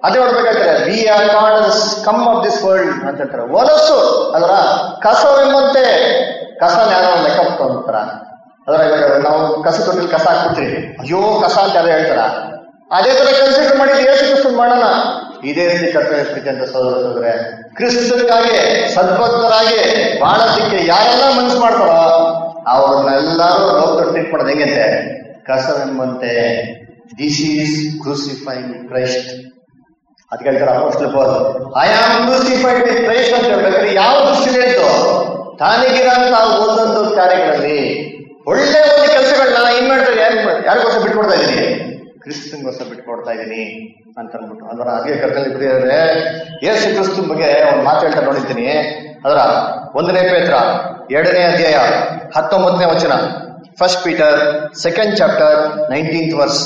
ಅದೇ ನೋಡ್ಬೇಕಾಗ್ತಾರೆ we are called scum of this world ಅಂತ ಹೇಳ್ತಾರೆ ಹೊಲಸು ಅದರ ಕಸವೆಂಬಂತೆ ಕಸ ಯಾರೋ ಲೆಕ್ಕ ಅಂತಾರ ಅದರ ಇವಾಗ ನಾವು ಕಸ ತೊಟ್ಟಿಲಿ ಕಸ ಹಾಕ್ಬಿಡ್ತೀವಿ ಅಯ್ಯೋ ಕಸ ಅಂತ ಯಾರೋ ಹೇಳ್ತಾರ ಅದೇ ತರ ಕನ್ಸಿಡರ್ ಮಾಡಿದ್ದು ಯೇಸು ಕ್ರಿಸ್ತನ್ ಮಾಡೋಣ ಇದೇ ರೀತಿ ಕರ್ತವ್ಯ ಪ್ರೀತಿ ಅಂತ ಸೋದರ ಸೋದ್ರೆ ಕ್ರಿಸ್ತನಿಗಾಗಿ ಸದ್ಭಕ್ತರಾಗಿ ಬಾಳೋದಕ್ಕೆ ಯಾರೆಲ್ಲ ಮನಸ್ಸು ಮಾಡ್ತಾರೋ ಅವ್ರನ್ನೆಲ್ಲರೂ ಲೋಕ ಟ್ರೀಟ್ ಮಾಡೋದು ಹೆಂಗಂತೆ ಕಸವೆಂಬಂತೆ ದಿಸ್ ಈಸ್ ಕ್ರೂಸಿಫೈಂಗ್ ಕ್ರೈಸ್ಟ್ ಅದ್ ಹೇಳ್ತಾರೆ apostle Paul I am crucified with Christ ಅಂತ ಹೇಳ್ಬೇಕಾದ್ರೆ ಯಾವ ದೃಷ್ಟಿಲಿ ಹೇಳ್ತು ತಾನಿಗಿರಂತ ಒಂದೊಂದು ಕಾರ್ಯಗಳಲ್ಲಿ ಒಳ್ಳೆ ಒಂದು ಕೆಲಸಗಳನ್ನ ಏನ್ ಮಾಡ್ತಾರೆ ಯಾರು ಯಾರಿಗೋಸ್ಕರ ಬಿಟ್ಕೊಡ್ತಾ ಇದ್ದೀನಿ ಕ್ರಿಸ್ತನ್ಗೋಸ್ಕರ ಬಿಟ್ಕೊಡ್ತಾ ಇದ್ದೀನಿ ಅಂತ ಅಂದ್ಬಿಟ್ಟು ಅದರ ಹಾಗೆ ಕರ್ತಲ್ಲಿ ಬಿಟ್ಟಿದ್ದಾರೆ ಯೇಸು ಕ್ರಿಸ್ತನ್ ಬಗ್ಗೆ ಒಂದು ಮಾತು ಹೇಳ್ತಾ ನೋಡಿದ್ದೀನಿ ಅದರ ಒಂದನೇ ಪೇತ್ರ ಎರಡನೇ ಅಧ್ಯಾಯ ಹತ್ತೊಂಬತ್ತನೇ ವಚನ First Peter second chapter nineteenth verse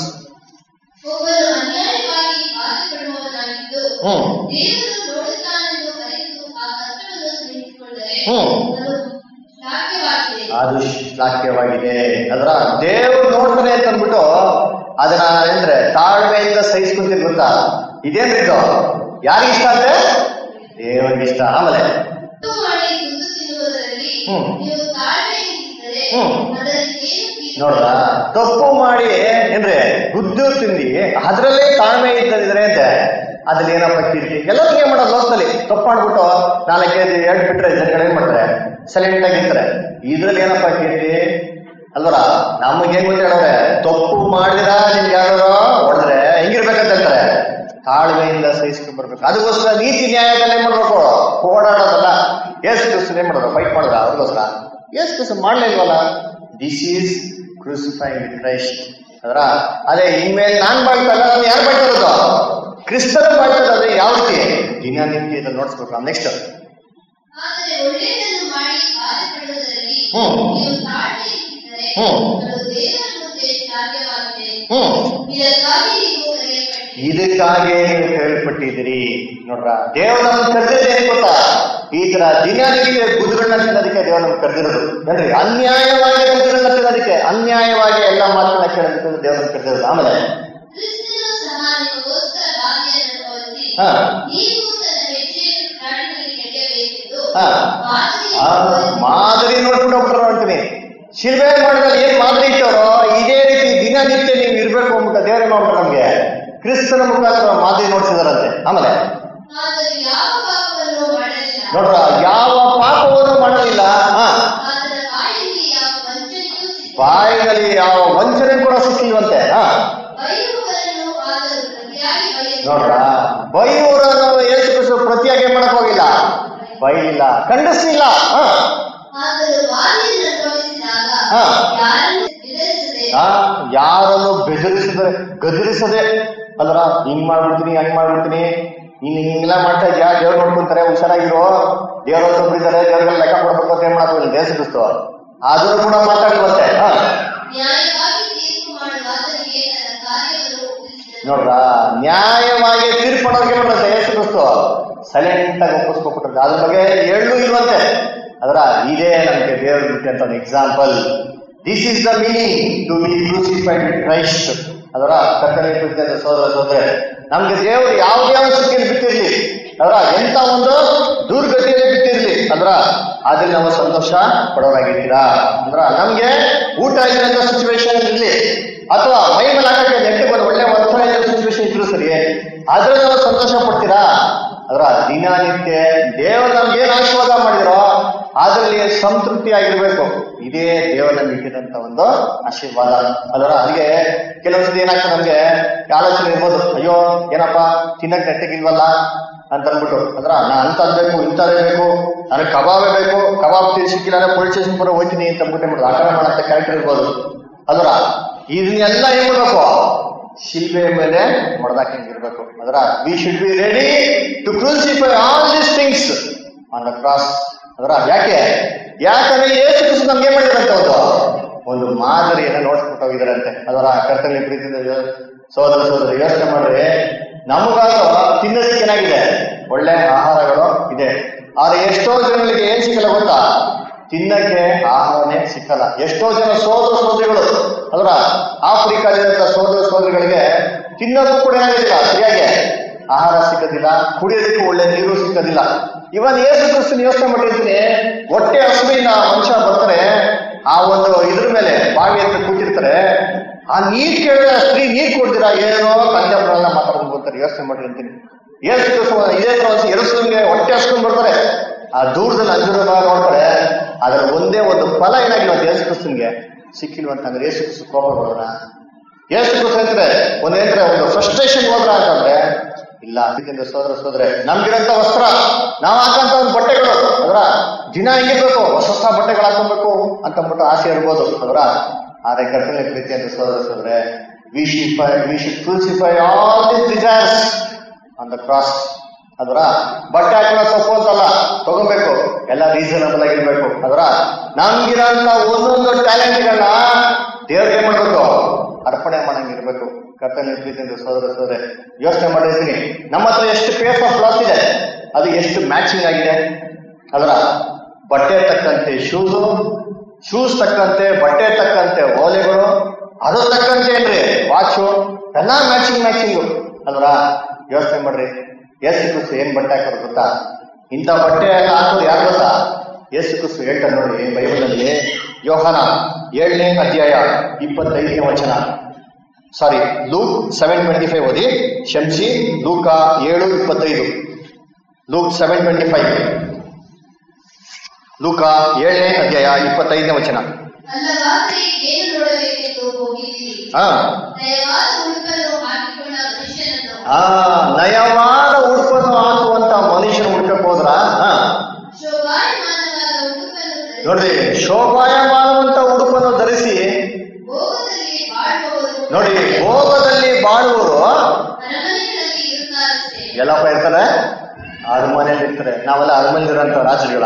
ಒಬ್ಬರು ಅನ್ಯಾಯವಾಗಿ ಬಾಧೆಪಡುವವನಾಗಿದ್ದು ಹ್ಮ್ ದೇವರು ನೋಡುತ್ತಾನೆಂದು ಅರಿತು ಆ ಕಷ್ಟವನ್ನು ಸಹಿಸಿಕೊಂಡರೆ ಹ್ಮ್. ಅದು ಶ್ಲಾಘ್ಯವಾಗಿದೆ ಅದು ಶ್ಲಾಘ್ಯವಾಗಿದೆ ಅದರ ದೇವರು ನೋಡ್ತಾನೆ ಅಂತ ಅಂದ್ಬಿಟ್ಟು ಅದನ್ನ ಅಂದ್ರೆ ತಾಳ್ಮೆಯಿಂದ ಸಹಿಸ್ಕೊಂತೀನಿ ಗೊತ್ತಾ ಇದೇನ್ರಿ ಇದು ಯಾರಿಗೆ ಇಷ್ಟ ಅಂತೆ ದೇವರಿಗೆ ಇಷ್ಟ ಆಮೇಲೆ ತಪ್ಪು ಮಾಡಿ ತುತ್ತು ತಿನ್ನುವುದರಲ್ಲಿ ಹ್ಮ್. ನೀವು ತಾಳ್ಮೆಯಿಂದಿದ್ದರೆ ಹ್ಮ್. ಅದರಲ್ಲಿ ಏನು ಕೀಳು ನೋಡ್ರ ತಪ್ಪು ಮಾಡಿ ಏನ್ರಿ ಗುದ್ದು ತಿಂದಿ ಅದ್ರಲ್ಲೇ ತಾಳ್ಮೆ ಇದ್ದಿದ್ರೆ ಅಂತೆ ಅದ್ರಲ್ಲಿ ಏನಪ್ಪ ಕೀರ್ತಿ ಎಲ್ಲರಿಗೂ ಏನ್ ಮಾಡೋದು ಲೋಕದಲ್ಲಿ ತಪ್ಪು ಮಾಡ್ಬಿಟ್ಟು ನಾಲ್ಕೈದು ಎರಡು ಬಿಟ್ರೆ ಜನಗಳು ಏನ್ ಮಾಡ್ತಾರೆ ಸೈಲೆಂಟ್ ಆಗಿರ್ತಾರೆ ಇದ್ರಲ್ಲಿ ಏನಪ್ಪ ಕೀರ್ತಿ ಅಲ್ವರ ನಮಗೆ ಹೆಂಗ್ ಗೊತ್ತ ಹೇಳೋರೆ ತಪ್ಪು ಮಾಡಿದ್ರ ನಿಮ್ಗೆ ಯಾರು ಹೊಡೆದ್ರೆ ಹೆಂಗಿರ್ಬೇಕಂತ ಹೇಳ್ತಾರೆ ತಾಳ್ಮೆಯಿಂದ ಸಹಿಸ್ಕೊಂಡ್ ಬರ್ಬೇಕು ಅದಕ್ಕೋಸ್ಕರ ನೀತಿ ನ್ಯಾಯದಲ್ಲಿ ಏನ್ ಮಾಡ್ಬೇಕು ಓಡಾಡೋದಲ್ಲ ಏಸು ಕ್ರಿಸ್ತನ್ ಏನ್ ಮಾಡೋದು ಫೈಟ್ ಮಾಡಿದ್ರ ಅವ್ರಿಗೋಸ್ಕರ ಏಸು ಕ್ರಿಸ್ತನ್ ಮಾಡ್ಲೇ ಇಲ್ವಲ್ಲ this is crucified with Christ ಅದರ ಅದೇ ಇನ್ಮೇಲೆ ನಾನ್ ಬಾಳ್ತಾ ಇಲ್ಲ ನಾನು ಯಾರು ಬಾಳ್ತಾ ಇರೋದು ಕ್ರಿಸ್ತನ ಬಾಳ್ತಾ ಇರೋದು ಯಾವ ರೀತಿ ದಿನನಿತ್ಯ ಇದನ್ನ ನೋಡ್ಸ್ಬೇಕು ನೆಕ್ಸ್ಟ್ ಆದರೆ ಒಳ್ಳೆಯದನ್ನು ಮಾಡಿ ಬಾಧೆಪಡುವುದರಲ್ಲಿ ಹ್ಮ್. ನೀವು ತಾಳ್ಮೆಯಿಂದಿದ್ದರೆ ಹ್ಮ್. ಅದು ದೇವರ ಮುಂದೆ ಶ್ಲಾಘ್ಯವಾಗಿದೆ ಹ್ಮ್ ಇದಕ್ಕಾಗಿ ನೀವು ಕರೆಯಲ್ಪಟ್ಟಿದ್ದೀರಿ ಇದಕ್ಕಾಗಿ ನೀವು ಕೇಳ್ಪಟ್ಟಿದ್ದೀರಿ ನೋಡ್ರ ದೇವ್ರ ನಮ್ಗೆ ಕರೆದಿದೆ ಏನ್ ಗೊತ್ತಾ ಈ ತರ ದಿನನಿತ್ಯ ಗುದ್ದುಗಳನ್ನ ತಿನ್ನೋದಕ್ಕೆ ದೇವ್ರ ನಮ್ಗೆ ಕರೆದಿರೋದು ನೋಡ್ರಿ ಅನ್ಯಾಯವಾಗಿ ಗುದ್ದುಗಳನ್ನ ತಿನ್ನೋದಕ್ಕೆ ಅನ್ಯಾಯವಾಗಿ ಎಲ್ಲ ಮಾತನ್ನ ಕೇಳೋದಕ್ಕೆ ದೇವ್ರ ನಮ್ಗೆ ಕರೆದಿರೋದು ಆಮೇಲೆ ಕ್ರಿಸ್ತನು ಸಹ ನಿಮಗೋಸ್ಕರ ಬಾಧೆಯನ್ನು ಅನುಭವಿಸಿ ಹಾ. ನೀವು ತನ್ನ ಹೆಜ್ಜೆಯನ್ನು ಪ್ರಾಣಿಗಳಿಗೆ ನಡೆಯಬೇಕೆಂದು ಹಾ. ಮಾದರಿಯನ್ನು ಆ ತೋರಿಸಿ- ಮಾದರಿ ನೋಡ್ಬಿಟ್ಟು ಹೋಗ್ಬಿಟ್ರೆ ನೋಡ್ತೀನಿ ಶಿಲ್ಬೆ ಮಾಡಿದಲ್ಲಿ ಏನ್ ಮಾದರಿ ಇಟ್ಟವರೋ ಇದೇ ರೀತಿ ದಿನನಿತ್ಯ ನೀವು ಇರ್ಬೇಕು ಅಂದ್ಬಿಟ್ಟು ದೇವರೇ ಮಾಡ್ಬಿಟ್ಟು ನಮ್ಗೆ ಕ್ರಿಸ್ತನ ಮುಖಾಂತರ ಮಾದರಿ ನೋಡ್ಸಿದಾರಂತೆ ಆಮೇಲೆ ಆದರೂ ಯಾವ ಪಾಪವನ್ನು ಮಾಡಲಿಲ್ಲ ನೋಡ್ರ ಯಾವ ಪಾಪವನ್ನು ಮಾಡಲಿಲ್ಲ ಹಾ ಆತನ ಬಾಯಲ್ಲಿ ಯಾವ ವಂಚನೆಯೂ ಸಿಕ್ಕಿಲ್ಲ. ಬಾಯಿನಲ್ಲಿ ಯಾವ ವಂಚನೆ ಕೂಡ ಸಿಕ್ಕಿಲ್ವಂತೆ ಹಾ ಬೈಯುವವರನ್ನು ಆತನು ಪ್ರತಿಯಾಗಿ ಬೈಯಲಿಲ್ಲ. ನೋಡ್ರ ಬೈಯೂರನ್ನು ಯೇಸು ಕ್ರಿಸ್ತು ಪ್ರತಿಯಾಗಿ ಮಾಡಕ್ ಹೋಗಿಲ್ಲ ಬೈಲಿಲ್ಲ ಖಂಡಿಸ್ಲಿಲ್ಲ ಹಾ ಆತನು ಬಾಧೆಯನ್ನು ಅನುಭವಿಸಿದಾಗ ಹಾ. ಯಾರನ್ನು ಬೆದರಿಸದೆ ಆ, ಯಾರನ್ನು ಬೆದರಿಸದೆ ಗದರಿಸದೆ ಅಲ್ರ ಹಿಂಗ್ ಮಾಡ್ಬಿಡ್ತೀನಿ ಹಂಗ್ ಮಾಡ್ಬಿಡ್ತೀನಿ ನೀನ್ ಹಿಂಗೆಲ್ಲ ಮಾಡ್ತಾ ಇದ್ಯಾ ದೇವ್ರು ನೋಡ್ಕೊಂತಾರೆ ಹುಷಾರಾಗಿರೋ ದೇವ್ರ ಒಬ್ರು ಇದಾರೆ ದೇವ್ರಿಗೆ ಲೆಕ್ಕ ಕೊಡ್ಬೇಕು ಅಂತ ಏನ್ ಮಾಡಕ್ ದೇಶ ಕ್ರಿಸ್ತು ಆದ್ರೂ ಕೂಡ ಮಾತಾಡಿವಂತೆ ಹಾ ನ್ಯಾಯವಾಗಿ ತೀರ್ಪು ಮಾಡುವ ಆತನಿಗೆ ತನ್ನ ಕಾರ್ಯವನ್ನು ಒಪ್ಪಿಸಿದನು. ನೋಡ್ರ ನ್ಯಾಯವಾಗಿ ತೀರ್ಪಡೋಕೆ ಮಾಡ್ತಾರೆ ಯೇಸು ಕ್ರಿಸ್ತು ಸೈಲೆಂಟ್ ಆಗಿ ಒಪ್ಪಿಸ್ಕೊಬಿಟ್ರೆ ಅದ್ರ ಬಗ್ಗೆ ಎಳ್ಳು ಇಲ್ವಂತೆ ಅದರ ಇದೇ ನಮಗೆ ದೇವರು ಬಿಟ್ಟಂತ ಒಂದು example this is the meaning to be crucified with Christ ಅದರ ಕರ್ತನೆ ಕುರಿತಂತ ಸೋದರ ಸೋದರ ನಮ್ಗೆ ದೇವರು ಯಾವುದೇ ಒಂದು ಸ್ಥಿತಿಯಲ್ಲಿ ಬಿಟ್ಟಿರ್ಲಿ ಅದರ ಎಂತ ಒಂದು ದುರ್ಗತಿಯಲ್ಲಿ ಬಿಟ್ಟಿರ್ಲಿ ಅಂದ್ರ ಅದ್ರಲ್ಲಿ ನಾವು ಸಂತೋಷ ಪಡೋರಾಗಿರ್ತೀರಾ ಅಂದ್ರ ನಮ್ಗೆ ಊಟ ಇಲ್ಲದ ಸಿಚುವೇಶನ್ ಇರ್ಲಿ ಅಥವಾ ಮೈ ಮೇಲೆ ಹಾಕಕ್ಕೆ ನೆಟ್ಟು ಬಂದು ಒಳ್ಳೆ ವಸ್ತ್ರ ಇಲ್ಲದ ಸಿಚುವೇಶನ್ ಇದ್ರು ಸರಿ ಅದ್ರಲ್ಲಿ ನಾವು ಸಂತೋಷ ಪಡ್ತೀರಾ ಅದರ ದಿನನಿತ್ಯ ದೇವರು ನಮ್ಗೆ ಏನ್ ಆಶೀರ್ವಾದ ಮಾಡಿದಿರೋ ಅದರಲ್ಲಿ ಸಂತೃಪ್ತಿ ಆಗಿರ್ಬೇಕು ಇದೇ ದೇವರ ಇಟ್ಟಿದಂತ ಒಂದು ಆಶೀರ್ವಾದ ಅದರ ಅದಕ್ಕೆ ಕೆಲವೊಂದ್ಸತಿ ಏನಾಗ್ತದೆ ನಮ್ಗೆ ಆಲೋಚನೆ ಇರ್ಬೋದು ಅಯ್ಯೋ ಏನಪ್ಪ ತಿನ್ನಕ್ ನೆಟ್ಟಗಿಲ್ವಲ್ಲ ಅಂತ ಅಂದ್ಬಿಟ್ಟು ಅಂದ್ರ ನಾ ಅಂತದ್ ಬೇಕು ಇಂಥದ್ದೇ ಬೇಕು ನನಗೆ ಕಬಾಬೇ ಬೇಕು ಕಬಾಬ್ ತಿನ್ ಸಿಕ್ಕಿಲ್ಲ ಅಂದ್ರೆ ಪೊಲೀಸ್ ಸ್ಟೇಷನ್ ಕೂಡ ಹೋಗ್ತೀನಿ ಅಂತ ಅಂದ್ಬಿಟ್ಟು ಮಾಡೋದು ಆಟ ಮಾಡಂತ ಕ್ಯಾರೆಕ್ಟರ್ ಇರ್ಬೋದು ಅದರ ಇದನ್ನೆಲ್ಲ ಏನ್ ಮಾಡ್ಬೇಕು ಶಿಲ್ಬೆ ಮೇಲೆ ಹೊಡೆದಾಕಿರ್ಬೇಕು ಅದರ we should be ready to crucify all these things on the cross ಅದರ ಯಾಕೆ ಯಾಕಂದ್ರೆ ಯೇಸು ಕ್ರಿಸ್ತ ನಮ್ಗೆ ಏನ್ ಮಾಡಿದ್ರಂತೆ ಒಂದು ಒಂದು ಮಾದರಿಯನ್ನ ನೋಡ್ಸ್ಬಿಟ್ಟು ಹೋಗಿದಾರಂತೆ ಅದರ ಕರ್ತವ್ಯ ಪ್ರೀತಿಯಿಂದ ಯೋ- ಸೋದರ ಸೋದರಿ ಯೋಚನೆ ಮಾಡ್ರಿ ನಮಗಾದ್ರೂ ತಿನ್ನೋದಕ್ಕೆ ಏನಾಗಿದೆ ಒಳ್ಳೆ ಆಹಾರಗಳು ಇದೆ ಆದ್ರೆ ಎಷ್ಟೋ ಜನಗಳಿಗೆ ಏನ್ ಸಿಕ್ಕಲ್ಲ ಗೊತ್ತಾ ತಿನ್ನಕ್ಕೆ ಆಹಾರನೇ ಸಿಕ್ಕಲ್ಲ ಎಷ್ಟೋ ಜನ ಸೋದರ ಸೋದರಿಗಳು ಅದರ ಆಫ್ರಿಕಾದಲ್ಲಿರುವಂತ ಸೋದರ ಸೋದರಿಗಳಿಗೆ ತಿನ್ನೋಕ್ಕೂ ಕೂಡ ಏನಾಗಿಲ್ಲ ಸರಿಯಾಗಿ ಆಹಾರ ಸಿಗೋದಿಲ್ಲ ಕುಡಿಯೋದಕ್ಕೆ ಒಳ್ಳೆ ನೀರು ಸಿಗೋದಿಲ್ಲ ಇವನ್ ಏಸು ಕ್ರಿಸ್ತನ್ ಯೋಚನೆ ಮಾಡಿರ್ತೀನಿ ಹೊಟ್ಟೆ ಹಸುವಿನ ಮನುಷ್ಯ ಬರ್ತಾರೆ ಆ ಒಂದು ಇದ್ರ ಮೇಲೆ ಬಾವಿ ಹತ್ರ ಕೂತಿರ್ತಾರೆ ಆ ನೀರ್ ಕೇಳಿದ್ರೆ ಆ ಸ್ತ್ರೀ ನೀರ್ ಕೊಡ್ತೀರಾ ಏನೋ ಕಂಜಾಪುರಲ್ಲ ಮಾತಾಡೋದು ಬರ್ತಾರೆ ಯೋಚನೆ ಮಾಡಿರ್ತೀನಿ ಏಸು ಕ್ರಿಸ್ತ ಇದೇ ತರ ಒಂದು ಎರಸ್ಲಂಗೆ ಹೊಟ್ಟೆ ಹಸ್ಕೊಂಡ್ ಬರ್ತಾರೆ ಆ ದೂರದಲ್ಲಿ ಅಂಜೂರ ಮರ ನೋಡ್ತಾರೆ ಅದರ ಒಂದೇ ಒಂದು ಫಲ ಏನಾಗಿಲ್ಲ ಯೇಸು ಕ್ರಿಸ್ತನ್ಗೆ ಸಿಕ್ಕಿಲ್ವಂತಂದ್ರೆ ಯೇಸು ಕ್ರಿಸ್ತ ಕೋಪ ಬರೋಣ ಯೇಸು ಕ್ರಿಸ್ತ ಹೇಳ್ತಾರೆ ಒಂದ್ ಹೇಳ್ತಾರೆ ಒಂದು ಫ್ರಸ್ಟ್ರೇಷನ್ ಹೋದ್ರ ಅಂತಂದ್ರೆ ಇಲ್ಲ ಅದಕ್ಕಿಂತ ಸೋದರ ಸೋದ್ರೆ ನಮ್ಗಿರಂತ ವಸ್ತ್ರ ನಾವ್ ಹಾಕಂತ ಒಂದು ಬಟ್ಟೆಗಳು ಅದರ ದಿನ ಹೆಂಗಿರ್ಬೇಕು ಹೊಸ ಹೊಸ ಬಟ್ಟೆಗಳು ಹಾಕೊಬೇಕು ಅಂತಂದ್ಬಿಟ್ಟು ಆಸೆ ಇರ್ಬೋದು ಅದರ ಆದ್ರೆ ಕರ್ತನ ಪ್ರೀತಿ ಅಂತ ಸೋದರ ಸೋದ್ರೆ ವಿ ಶಿಫೈ we should crucify all this desires on the cross ಅದರ ಬಟ್ಟೆ ಹಾಕೊಳ್ಳೋ ತಪ್ಪು ಅಂತಲ್ಲ ತಗೋಬೇಕು ಎಲ್ಲ ರೀಸನಬಲ್ ಆಗಿರ್ಬೇಕು ಅದರ ನಮ್ಗಿರಂತ ಒಂದೊಂದು ಟ್ಯಾಲೆಂಟ್ಗಳನ್ನ ದೇವ್ರಿಗೆ ಮಾಡ್ಬೇಕು ಅರ್ಪಣೆ ಮಾಡಂಗಿರ್ಬೇಕು ಕರ್ತನ ಪ್ರೀತಿಯಿಂದ ಸೋದರ ಸೋದರ ಯೋಚನೆ ಮಾಡಿರ್ತೀನಿ ನಮ್ಮ ಹತ್ರ ಎಷ್ಟು ಪೇಸ್ ಆಫ್ ಕ್ಲಾತ್ ಇದೆ ಅದು ಎಷ್ಟು ಮ್ಯಾಚಿಂಗ್ ಆಗಿದೆ ಅದರ ಬಟ್ಟೆ ತಕ್ಕಂತೆ ಶೂಸು ಶೂಸ್ ತಕ್ಕಂತೆ ಬಟ್ಟೆ ತಕ್ಕಂತೆ ಓಲೆಗಳು ಅದು ತಕ್ಕಂತೆ ಏನ್ರಿ ವಾಚು ಎಲ್ಲ ಮ್ಯಾಚಿಂಗ್ ಮ್ಯಾಚಿಂಗು ಅಲ್ವರ ಯೋಚನೆ ಮಾಡ್ರಿ ಯೇಸು ಕ್ರಿಸ್ತು ಏನ್ ಬಟ್ಟೆ ಹಾಕೋರು ಗೊತ್ತಾ ಇಂಥ ಬಟ್ಟೆ ಎಲ್ಲ ಹಾಕೋದು ಯಾರು ಗೊತ್ತಾ ಯೇಸು ಕ್ರಿಸ್ತು ಹೇಳ್ತಾರೆ ನೋಡಿ ಬೈಬಲಲ್ಲಿ ಯೋಹನ ಏಳನೇ ಅಧ್ಯಾಯ ಇಪ್ಪತ್ತೈದನೇ ವಚನ sorry Luke seven twenty five ಓದಿ ಶಂಸಿ ಲೂಕ ಏಳು ಇಪ್ಪತ್ತೈದು ಲೂಕ್ ಸೆವೆನ್ ಟ್ವೆಂಟಿ ಫೈವ್ ಲೂಕ ಏಳನೇ ಅಧ್ಯಾಯ ಇಪ್ಪತ್ತೈದನೇ ವಚನ ಅಲ್ಲವಾದ್ರೆ ಏನು ನೋಡಬೇಕೆಂದು ಹೋಗಿದ್ದೀರಿ ಹಾ ನಯವಾದ ಉಡುಪನ್ನು ಹಾಕಿಕೊಂಡ ಮನುಷ್ಯನನ್ನು ಆ ನಯವಾದ ಉಡುಪನ್ನು ಹಾಕುವಂತ ಮನುಷ್ಯನ ಹುಡ್ಕಕ್ ಹೋದ್ರ ಹಾ ಶೋಭಾಯಮಾನವಾದ ಉಡುಪನ್ನು ಧರಿಸಿ ನೋಡ್ರಿ ಶೋಭಾಯಮಾನವಂತ ಉಡುಪನ್ನು ಧರಿಸಿ ಭೋಗದಲ್ಲಿ ಬಾಳುವವರು ನೋಡಿ ಭೋಗದಲ್ಲಿ ಬಾಳುವರು ಅರಮನೆಗಳಲ್ಲಿ ಇರುತ್ತಾರಷ್ಟೇ ಎಲ್ಲಪ್ಪ ಇರ್ತಾರೆ ಅರಮನೆಯಲ್ಲಿ ಇರ್ತಾರೆ ನಾವೆಲ್ಲ ಅರಮನೆಯಲ್ಲಿ ಇರೋಂಥ ರಾಜರುಗಳ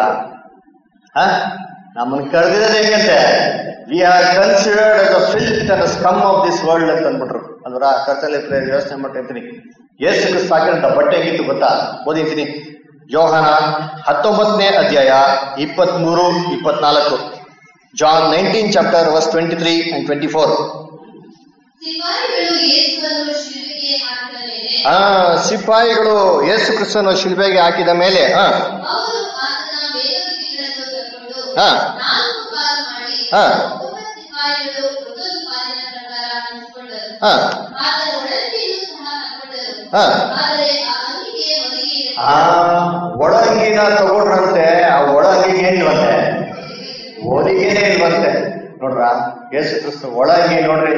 ಹ ನಮ್ಮನ್ನ ಕರೆದಿರೋದು ಹೆಂಗಂತೆ we are considered as a filth and scum of this world ಅಂತ ಅಂದ್ಬಿಟ್ರು ಅಲ್ವರ ಕರ್ತಲ್ಲಿ ಯೋಚನೆ ಮಾಡ್ಕೊಂತೀನಿ ಏಸು ಕ್ರಿಸ್ತ ಹಾಕಿರೋಂಥ ಬಟ್ಟೆ ಹೆಂಗಿತ್ತು ಗೊತ್ತಾ ಓದಿದ್ದೀನಿ ಯೋಹನ ಹತ್ತೊಂಬತ್ತನೇ ಅಧ್ಯಾಯ ಇಪ್ಪತ್ಮೂರು ಇಪ್ಪತ್ನಾಲ್ಕು John nineteen chapter verse twenty three and twenty four ಸಿಪಾಯಿಗಳು ಯೇಸುವನ್ನು ಶಿಲುಬೆಗೆ ಹಾಕಿದ ಮೇಲೆ ಆ ಸಿಪಾಯಿಗಳು ಯೇಸು ಕ್ರಿಸ್ತನ ಶಿಲ್ಬೆಗೆ ಹಾಕಿದ ಮೇಲೆ ಆ, ಅವರು ಆತನ ವೇದವಿಧಿಗಳನ್ನು ತಗೊಂಡು ಹಾ. ನಾಲ್ಕು ಪಾಲು ಮಾಡಿ ಹಾ. ಒಬ್ಬೊಬ್ಬ ಸಿಪಾಯಿಗಳು ಒಂದೊಂದು ಪಾಲಿನ ಪ್ರಕಾರ ಹಂಚಿಕೊಂಡರು ಆ, ಆತನ ಒಡಂಬಡಿಕೆಯನ್ನು ಸಹ ಹಾಕೊಂಡರು ಹಾ. ಆದರೆ ಆ ಅಂಗಿಗೆ ಹೊಲಿಗೆ ಆ ಒಳಂಗಿನ ತಗೊಂಡ್ರಂತೆ ಆ ಒಳಂಗಿಗೆ ಏನಿಲ್ವಂತೆ ಹೊಲಿಗೆನೇ ಇಲ್ವಂತೆ ನೋಡ್ರ ಯೇಸು ಕ್ರಿಸ್ತ ಒಳಂಗಿ ನೋಡ್ರಿ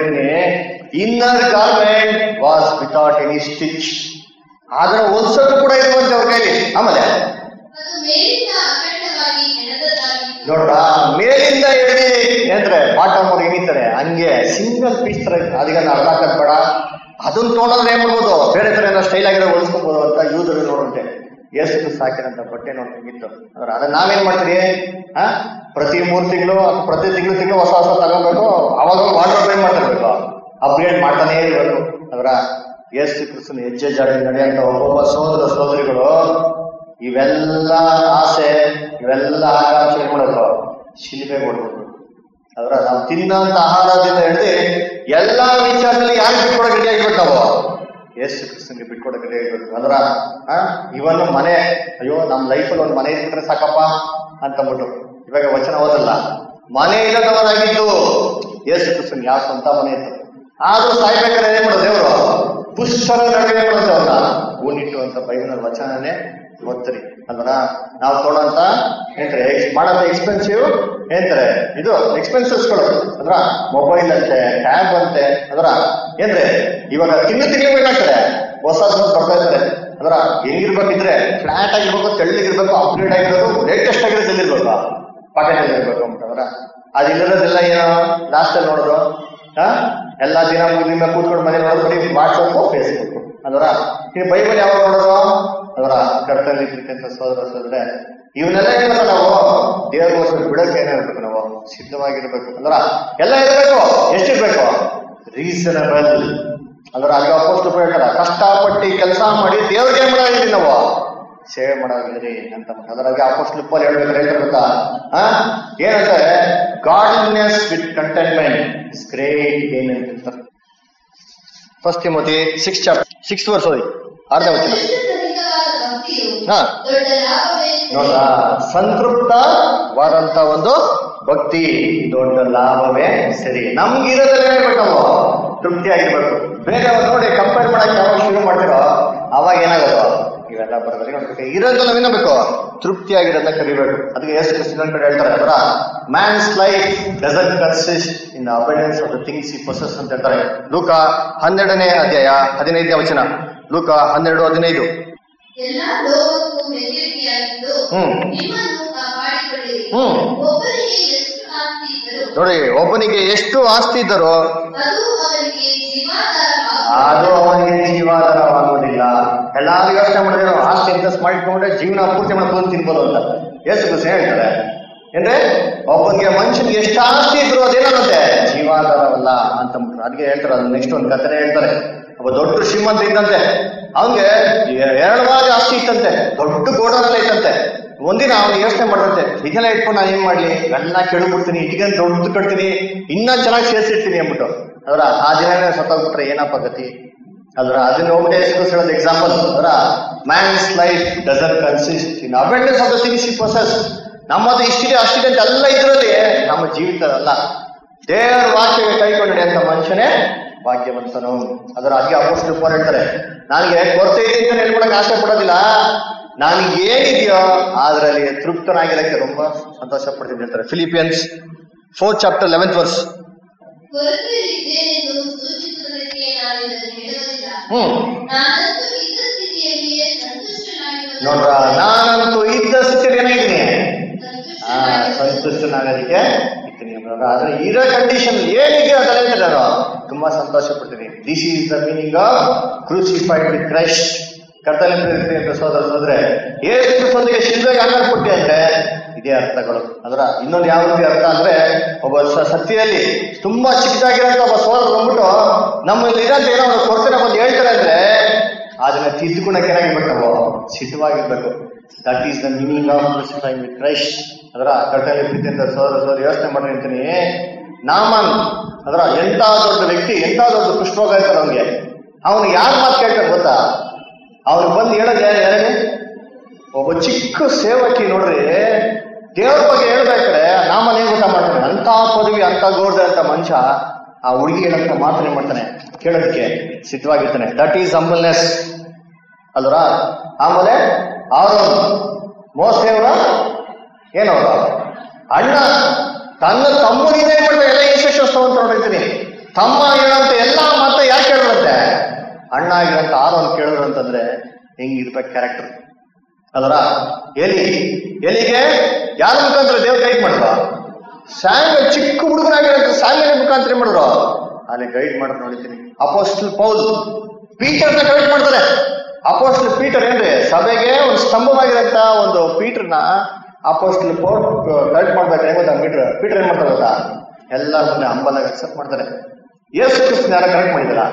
inner garment was without any stitch ಆದ್ರೆ ಹೊಲ್ಸೋದು ಕೂಡ ಇರುವಂತೆ ಅವ್ರ ಕೈಲಿ ಆಮೇಲೆ ಅದು ಮೇಲಿಂದ ಅಖಂಡವಾಗಿ ಹೆಣೆದದ್ದಾಗಿತ್ತು ನೋಡ್ರ ಮೇಲಿಂದ ಹಿಡಿದಿ ಅಂದ್ರೆ ಬಾಟಮ್ ಅವ್ರು ಏನಿರ್ತಾರೆ ಹಂಗೆ ಸಿಂಗಲ್ ಪೀಸ್ ತರ ಅದೀಗ ಅರ್ಧ ಹಾಕೋದ್ ಬೇಡ ಅದನ್ನ ತೊಗೊಂಡ್ರೆ ಏನ್ ಮಾಡ್ಬೋದು ಬೇರೆ ತರ ಏನೋ ಸ್ಟೈಲ್ ಆಗಿರೋ ಹೊಲಿಸ್ಕೊಬೋದು ಅಂತ ಯೂಸರ್ ನೋಡುಂಟೆ ಎಷ್ಟು ದಿವಸ ಹಾಕಿರಂತ ಬಟ್ಟೆ ನೋಡ್ತಂಗಿತ್ತು ಅಂದ್ರೆ ಅದನ್ನ ನಾವೇನ್ ಮಾಡ್ತೀರಿ ಆ ಪ್ರತಿ ಮೂರ್ ತಿಂಗಳು ಅಥವಾ ಪ್ರತಿ ತಿಂಗಳು ತಿಂಗಳು ಹೊಸ ಹೊಸ ತಗೋಬೇಕು ಅವಾಗ ವಾಟರ್ ಏನ್ ಮಾಡ್ತಿರ್ಬೇಕು ಅಪ್ಗ್ರೇಡ್ ಮಾಡ್ತಾನೆ ಇರ್ಬೇಕು ಅದರ ಎಷ್ಟು ಕ್ರಿಸ್ತನ ಹೆಜ್ಜೆ ಜಾಡಿ ನಡೆಯುವಂತ ಒಬ್ಬೊಬ್ಬ ಸೋದರ ಸೋದರಿಗಳು ಇವೆಲ್ಲ ಆಸೆ ಇವೆಲ್ಲ ಆಕಾಂಕ್ಷೆ ಏನ್ ಮಾಡೋದು ಶಿಲ್ಪೆ ಕೊಡ್ಬೇಕು ಅದ್ರ ನಾವು ತಿನ್ನೋಂತ ಆಹಾರದಿಂದ ಹಿಡಿದು ಎಲ್ಲಾ ವಿಚಾರದಲ್ಲಿ ಯಾರು ಬಿಟ್ಕೊಡಕ್ ರೆಡಿ ಆಗಿರ್ಬೇಕು ನಾವು ಎಷ್ಟು ಕ್ರಿಸ್ತನ್ಗೆ ಬಿಟ್ಕೊಡಕ್ ರೆಡಿ ಆಗಿರ್ಬೇಕು ಅದ್ರ ಆ ಇವನು ಮನೆ ಅಯ್ಯೋ ನಮ್ ಲೈಫಲ್ಲಿ ಒಂದು ಮನೆ ಇದ್ಬಿಟ್ರೆ ಸಾಕಪ್ಪ ಅಂತಂದ್ಬಿಟ್ಟು ಇವಾಗ ವಚನ ಓದಲ್ಲ ಮನೆ ಇಲ್ಲದವರಾಗಿದ್ದು ಯೇಸು ಕ್ರಿಸ್ತನ್ ಯಾವ ಸ್ವಂತ ಮನೆ ಇತ್ತು ಆದ್ರೂ ಸಾಯ್ಬೇಕಾದ್ರೆ ಏನ್ ಮಾಡೋದು ದೇವ್ರು ಪುಷ್ಕರ ನಡುವೆ ಮಾಡೋದು ಅವ್ರನ್ನ ಹೂನಿಟ್ಟು ಅಂತ ಬೈಬಲ್ ವಚನನೇ ಓದ್ತೀರಿ ಅಂದ್ರ ನಾವು ತೊಗೊಳಂತ ಏನಂತಾರೆ ಮಾಡಂತ ಎಕ್ಸ್ಪೆನ್ಸಿವ್ ಏನಂತಾರೆ ಇದು ಎಕ್ಸ್ಪೆನ್ಸಸ್ಗಳು ಅಂದ್ರ ಮೊಬೈಲ್ ಅಂತೆ ಟ್ಯಾಬ್ ಅಂತೆ ಅಂದ್ರ ಏನ್ರಿ ಇವಾಗ ತಿನ್ನು ತಿನ್ಬೇಕಾಗ್ತದೆ ಹೊಸ ಹೊಸ ಬರ್ತಾ ಇರ್ತಾರೆ ಅಂದ್ರ ಹೆಂಗಿರ್ಬೇಕಿದ್ರೆ ಫ್ಲಾಟ್ ಆಗಿರ್ಬೇಕು ತೆಳ್ಳಗಿರ್ಬೇಕು ಅಪ್ಗ್ರೇಡ್ ಆಗಿರೋದು ಲೇಟೆಸ್ಟ್ ಆಗಿರೋದು ಎಲ್ಲಿರ್ಬೇಕು ಪಾಕೆಟ್ ಅಲ್ಲಿ ಇರ್ಬೇಕು ಅಂತಂದ್ರ ಅದಿಲ್ಲದೆಲ್ಲ ಏನೋ ಲಾಸ್ಟ್ ಅಲ್ಲಿ ನೋಡೋದು ಹಾ ಎಲ್ಲಾ ದಿನ ಮುಗಿದ ಕೂತ್ಕೊಂಡು ಮನೆ ನೋಡೋದು ಬರೀ ವಾಟ್ಸಪ್ ಫೇಸ್ಬುಕ್ ಅದರ ಈ ಬೈಬಲ್ ಯಾವಾಗ ನೋಡೋದು ಅದರ ಕರ್ತಲ್ಲಿ ಇರ್ತಕ್ಕಂಥ ಸೋದರ ಸೋದ್ರೆ ಇವನ್ನೆಲ್ಲ ಇರ್ಬೇಕು ನಾವು ದೇವರಿಗೋಸ್ಕರ ಬಿಡಕ್ಕೆ ಏನಿರ್ಬೇಕು ನಾವು ಸಿದ್ಧವಾಗಿರ್ಬೇಕು ಅಂದ್ರ ಎಲ್ಲ ಇರ್ಬೇಕು ಎಷ್ಟಿರ್ಬೇಕು ರೀಸನಬಲ್ ಅಂದ್ರ ಅಲ್ಲಿ ಅಪೋಸ್ಟ್ ಹೇಳ್ತಾರ ಕಷ್ಟಪಟ್ಟು ಕೆಲಸ ಮಾಡಿ ದೇವ್ರಿಗೆ ಏನ್ ಮಾಡಿದ್ರಿ ನಾವು ಸೇವೆ ಮಾಡೋದ್ರಿ ಅಂತ ಅದರಾಗಿ ಅಪೋಸ್ಟ್ ಲಿಪ್ಪಲ್ಲಿ ಹೇಳ್ಬೇಕಾದ್ರೆ ಹೇಳ್ತಾರೆ ಗೊತ್ತಾ ಹಾ ಏನಂತಾರೆ godliness with contentment is great gain ಅಂತ First Timothy six chapter six verse ಓದಿ ಆರನೇ ವಚನ ಸಹಿತವಾದ ಭಕ್ತಿಯು ಹಾ. ದೊಡ್ಡ ಲಾಭವೇ ನೋಡ್ರ ಸಂತೃಪ್ತವಾದಂತ ಒಂದು ಭಕ್ತಿ ದೊಡ್ಡ ಲಾಭವೇ ಸರಿ ನಮ್ಗೆ ಇರೋದ್ರಲ್ಲೇ ಇರ್ಬೇಕು ನಾವು ತೃಪ್ತಿ ಆಗಿರ್ಬೇಕು ಬೇರೆ ನೋಡಿ ಕಂಪೇರ್ ಮಾಡಕ್ಕೆ ಯಾವಾಗ ಶುರು ಮಾಡ್ತಿರೋ ಅವಾಗ ಏನಾಗೋದು ಇವೆಲ್ಲ ಬರೋದ್ರೆ ನೋಡ್ಬೇಕು ಇರೋದ್ರಲ್ಲಿ ನಾವೇನಬೇಕು ತೃಪ್ತಿ ಆಗಿರೋದನ್ನ ಕರಿಬೇಕು ಅದಕ್ಕೆ ಎಷ್ಟು ಕ್ರಿಸ್ತನ ಕಡೆ ಹೇಳ್ತಾರೆ ಅದರ man's life doesn't consist in abundance of the things he possess ಅಂತ ಹೇಳ್ತಾರೆ ಲೂಕ ಹನ್ನೆರಡನೇ ಅಧ್ಯಾಯ ಹದಿನೈದನೇ ವಚನ ಲೂಕ ಹನ್ನೆರಡು ಹದಿನೈದು ಎಲ್ಲಾ ಲೋಕಕ್ಕೂ ಮೆಚ್ಚುಗೆಯಾಗಿದ್ದು ಹ್ಮ್. ನಿಮ್ಮನ್ನು ಕಾಪಾಡಿಕೊಳ್ಳಿರಿ ಹ್ಮ್. ಒಬ್ಬರಿಗೆ ಎಷ್ಟು ಆಸ್ತಿ ಇದ್ದರೂ ನೋಡಿ ಒಬ್ಬನಿಗೆ ಎಷ್ಟು ಆಸ್ತಿ ಇದ್ದರೋ ಅದು ಅವರಿಗೆ ಜೀವಾಧಾರ ಅದು ಅವನಿಗೆ ಜೀವಾಧಾರವಾಗುವುದಿಲ್ಲ ಎಲ್ಲಾರು ಯೋಚನೆ ಮಾಡಿದ್ರೆ ನಾವು ಆಸ್ತಿ ಇನ್ವೆಸ್ಟ್ ಮಾಡಿಕೊಂಡ್ರೆ ಜೀವನ ಪೂರ್ತಿ ಮಾಡ್ಕೊಂಡು ತಿನ್ಬೋದು ಅಂತ ಎಷ್ಟು ಖುಷಿ ಹೇಳ್ತಾರೆ ಅಂದ್ರೆ ಒಬ್ಬನಿಗೆ ಮನುಷ್ಯನಿಗೆ ಎಷ್ಟು ಆಸ್ತಿ ಇದ್ರು ಅದೇನಂತೆ ಜೀವಾಧಾರವಲ್ಲ ಅಂತ ಅಂದ್ಬಿಟ್ರು. ಅದಕ್ಕೆ ಹೇಳ್ತಾರೆ ಅದು ನೆಕ್ಸ್ಟ್ ಒಂದು ಕಥೆ ಹೇಳ್ತಾರೆ ಒಬ್ಬ ದೊಡ್ಡ ಶ್ರೀಮಂತ ಇದ್ದಂತೆ ಅವನ್ಗೆ ಎರಡವಾಗಿ ಆಸ್ತಿ ಇತ್ತಂತೆ ದೊಡ್ಡ ಗೋಡೌನ್ ಐತಂತೆ ಒಂದಿನ ಅವ್ನು ಯೋಚನೆ ಮಾಡಂತೆ ಇದೆಲ್ಲ ಇಟ್ಕೊಂಡು ನಾನು ಏನ್ ಮಾಡ್ಲಿ ಎಲ್ಲ ಕೇಳ್ಬಿಡ್ತೀನಿ ಇದಕ್ಕೆ ದೊಡ್ಡದು ಕಟ್ತೀನಿ ಇನ್ನ ಚೆನ್ನಾಗಿ ಸೇರ್ಸಿರ್ತೀನಿ ಅಂದ್ಬಿಟ್ಟು ಅದರ ಆ ದಿನನೇ ಸತ್ತೋಗ್ಬಿಟ್ರೆ ಏನಪ್ಪ ಗತಿ ಅಲ್ರ ಅದನ್ನ ಹೋಗ್ಬಿಟ್ಟೆ ಹೇಳೋದು ಎಕ್ಸಾಂಪಲ್ ಅದರ man's life doesn't consist in abundance of the things he possess ನಮ್ಮದು ಇಷ್ಟಿದೆ ಅಷ್ಟಿದೆ ಅಂತ ಎಲ್ಲ ಇದರಲ್ಲಿ ನಮ್ಮ ಜೀವಿತ ಅಲ್ಲ ದೇವರ ವಾಕ್ಯಕ್ಕೆ ಕೈಕೊಂಡು ಅಂತ ಮನುಷ್ಯನೇ ಭಾಗ್ಯವಂತನು ಅದರ ಅದಕ್ಕೆ ಅಪೋಸ್ಟಲ್ ಫೋನ್ ಹೇಳ್ತಾರೆ ನನಗೆ ಕೊರತೆ ಇದೆ ಅಂತ ಹೇಳ್ಕೊಳಕ್ ಆಸೆ ಪಡೋದಿಲ್ಲ ನನಗೆ ಏನಿದೆಯೋ ಅದರಲ್ಲಿ ತೃಪ್ತನಾಗಿರಕ್ಕೆ ತುಂಬಾ ಸಂತೋಷ ಪಡ್ತೀನಿ ಹೇಳ್ತಾರೆ Philippians fourth chapter eleventh verse ಕೊರತೆಯಲ್ಲಿದ್ದೇನೆಂದು ಸೂಚಿಸುವುದಕ್ಕೆ ನಾನು ಇದನ್ನು ಹೇಳುವುದಿಲ್ಲ ಹ್ಮ್ ನಾನಂತೂ ಇದ್ದ ಸ್ಥಿತಿಯಲ್ಲಿಯೇ ಸಂತುಷ್ಟನಾಗಿರುವುದು ನೋಡ್ರ ನಾನಂತೂ ಇದ್ದ ಸ್ಥಿತಿಯಲ್ಲಿ ಏನಾಗಿದ್ದೀನಿ ಆ, ಸಂತುಷ್ಟನಾಗಿರುವುದು ಸಂತುಷ್ಟನಾಗೋದಕ್ಕೆ ಇದ್ದೀನಿ ಅನ್ನೋದು. ಆದ್ರೆ ಇರೋ ಕಂಡೀಷನ್ ಏನಿದೆ ಅದರಲ್ಲಿ ನಾನು ತುಂಬಾ ಸಂತೋಷ ಪಡ್ತೀನಿ this is the meaning of crucified with Christ ಕರ್ತಲೆ ಪ್ರೀತಿ ಅಂತ ಸೋದರ ಸೋದ್ರೆ ಏಸು ಕ್ರಿಸ್ತನಿಗೆ ಶಿಲ್ವೆಗೆ ಹಾಕಲ್ಪಟ್ಟಿ ಅಂದ್ರೆ ಇದೇ ಅರ್ಥಗಳು ಅದರ ಇನ್ನೊಂದು ಯಾವ ರೀತಿ ಅರ್ಥ ಅಂದ್ರೆ ಒಬ್ಬ ಸ- ಸತ್ಯದಲ್ಲಿ ತುಂಬಾ ಚಿಕ್ಕದಾಗಿರೋಂಥ ಒಬ್ಬ ಸೋದರ ಬಂದ್ಬಿಟ್ಟು ನಮ್ಮಲ್ಲಿ ಇರೋಂಥ ಏನೋ ಒಂದು ಕೊರತೆನ ಬಂದು ಹೇಳ್ತಾರೆ ಅಂದ್ರೆ ಅದನ್ನ ತಿದ್ದುಕೊಳಕ್ಕೆ ಏನಾಗಿರ್ಬೇಕು ನಾವು ಸಿದ್ಧವಾಗಿರ್ಬೇಕು that is the meaning of crucifying with Christ ಅದರ ಕರ್ತಲೆ ಪ್ರೀತಿ ಅಂತ ಸೋದರ ಸೋದರ ಯೋಚನೆ ಮಾಡಿ ಅಂತೀನಿ ನಾಮನ್ ಅದರ ಎಂತ ದೊಡ್ಡ ವ್ಯಕ್ತಿ ಎಂತ ದೊಡ್ಡ ಕುಷ್ಠರೋಗ ಇರ್ತಾರೆ ಅವ್ನಿಗೆ ಅವನು ಯಾರು ಮಾತು ಕೇಳ್ತಾರೆ ಗೊತ್ತಾ ಅವ್ರು ಬಂದು ಹೇಳೋದು ಯಾರು ಯಾರಿಗೆ ಒಬ್ಬ ಚಿಕ್ಕ ಸೇವಕಿ ನೋಡ್ರಿ ದೇವ್ರ ಬಗ್ಗೆ ಹೇಳ್ಬೇಕಾದ್ರೆ ನಾಮನ್ ಏನ್ ಗೊತ್ತಾ ಮಾಡ್ತಾನೆ ಅಂತ ಪದವಿ ಅಂತ ಗೌರವ ಅಂತ ಮನುಷ್ಯ ಆ ಹುಡುಗಿ ಹೇಳಂತ ಮಾತನ್ನ ಏನ್ ಮಾಡ್ತಾನೆ ಕೇಳೋದಕ್ಕೆ ಸಿದ್ಧವಾಗಿರ್ತಾನೆ ದಟ್ ಈಸ್ ಹಂಬಲ್ನೆಸ್ ಅಲ್ವರ ಆಮೇಲೆ ಅವರು ಮೋಸೇವರ ಏನವರ ಅಣ್ಣ ತನ್ನ ತಮ್ಮನಿಂದ ಏನ್ ಮಾಡ್ತಾರೆ ಎಲ್ಲ ಯಶಸ್ಸು ಅಂತ ನೋಡಿರ್ತೀನಿ ತಮ್ಮ ಹೇಳಂತ ಎಲ್ಲ ಮಾತ ಯಾಕೆ ಕೇಳಿರುತ್ತೆ ಅಣ್ಣ ಆಗಿರಂತ ಆರೋನ್ ಕೇಳಿದ್ರು ಅಂತಂದ್ರೆ ಹೆಂಗಿರ್ಬೇಕು ಕ್ಯಾರೆಕ್ಟರ್ ಅದರ ಎಲಿ ಎಲಿಗೆ ಯಾರ ಮುಖಾಂತರ ದೇವ್ರ ಗೈಡ್ ಮಾಡಿದ್ರು ಸ್ಯಾಮ್ಯಲ್ ಚಿಕ್ಕ ಹುಡುಗನಾಗಿರೋ ಸ್ಯಾಮ್ಯಲ್ ಮುಖಾಂತರ ಏನ್ ಮಾಡಿದ್ರು ಅಲ್ಲಿ ಗೈಡ್ ಮಾಡೋದು ನೋಡಿದ್ದೀನಿ ಅಪೋಸ್ಟಲ್ ಪೌಲ್ ಪೀಟರ್ನ ಗೈಡ್ ಮಾಡ್ತಾರೆ ಅಪೋಸ್ಟಲ್ ಪೀಟರ್ ಏನ್ರಿ ಸಭೆಗೆ ಒಂದು ಸ್ತಂಭವಾಗಿರಂತ ಒಂದು ಪೀಟರ್ನ ಅಪೋಸ್ಟಲ್ ಪೌಲ್ ಗೈಡ್ ಮಾಡ್ಬೇಕು ಹೆಂಗ್ ಗೊತ್ತಾ ಪೀಟರ್ ಪೀಟರ್ ಏನ್ ಮಾಡ್ತಾರೆ ಗೊತ್ತಾ ಎಲ್ಲರ ಮುಂದೆ ಅಂಬಲಾಗಿ ಅಕ್ಸೆಪ್ಟ್ ಮಾಡ್ತಾರೆ ಯೇಸು ಕ್ರಿಸ್ತನ ಯಾರ ಕರೆಕ್ಟ್ ಮಾಡಿದಾರ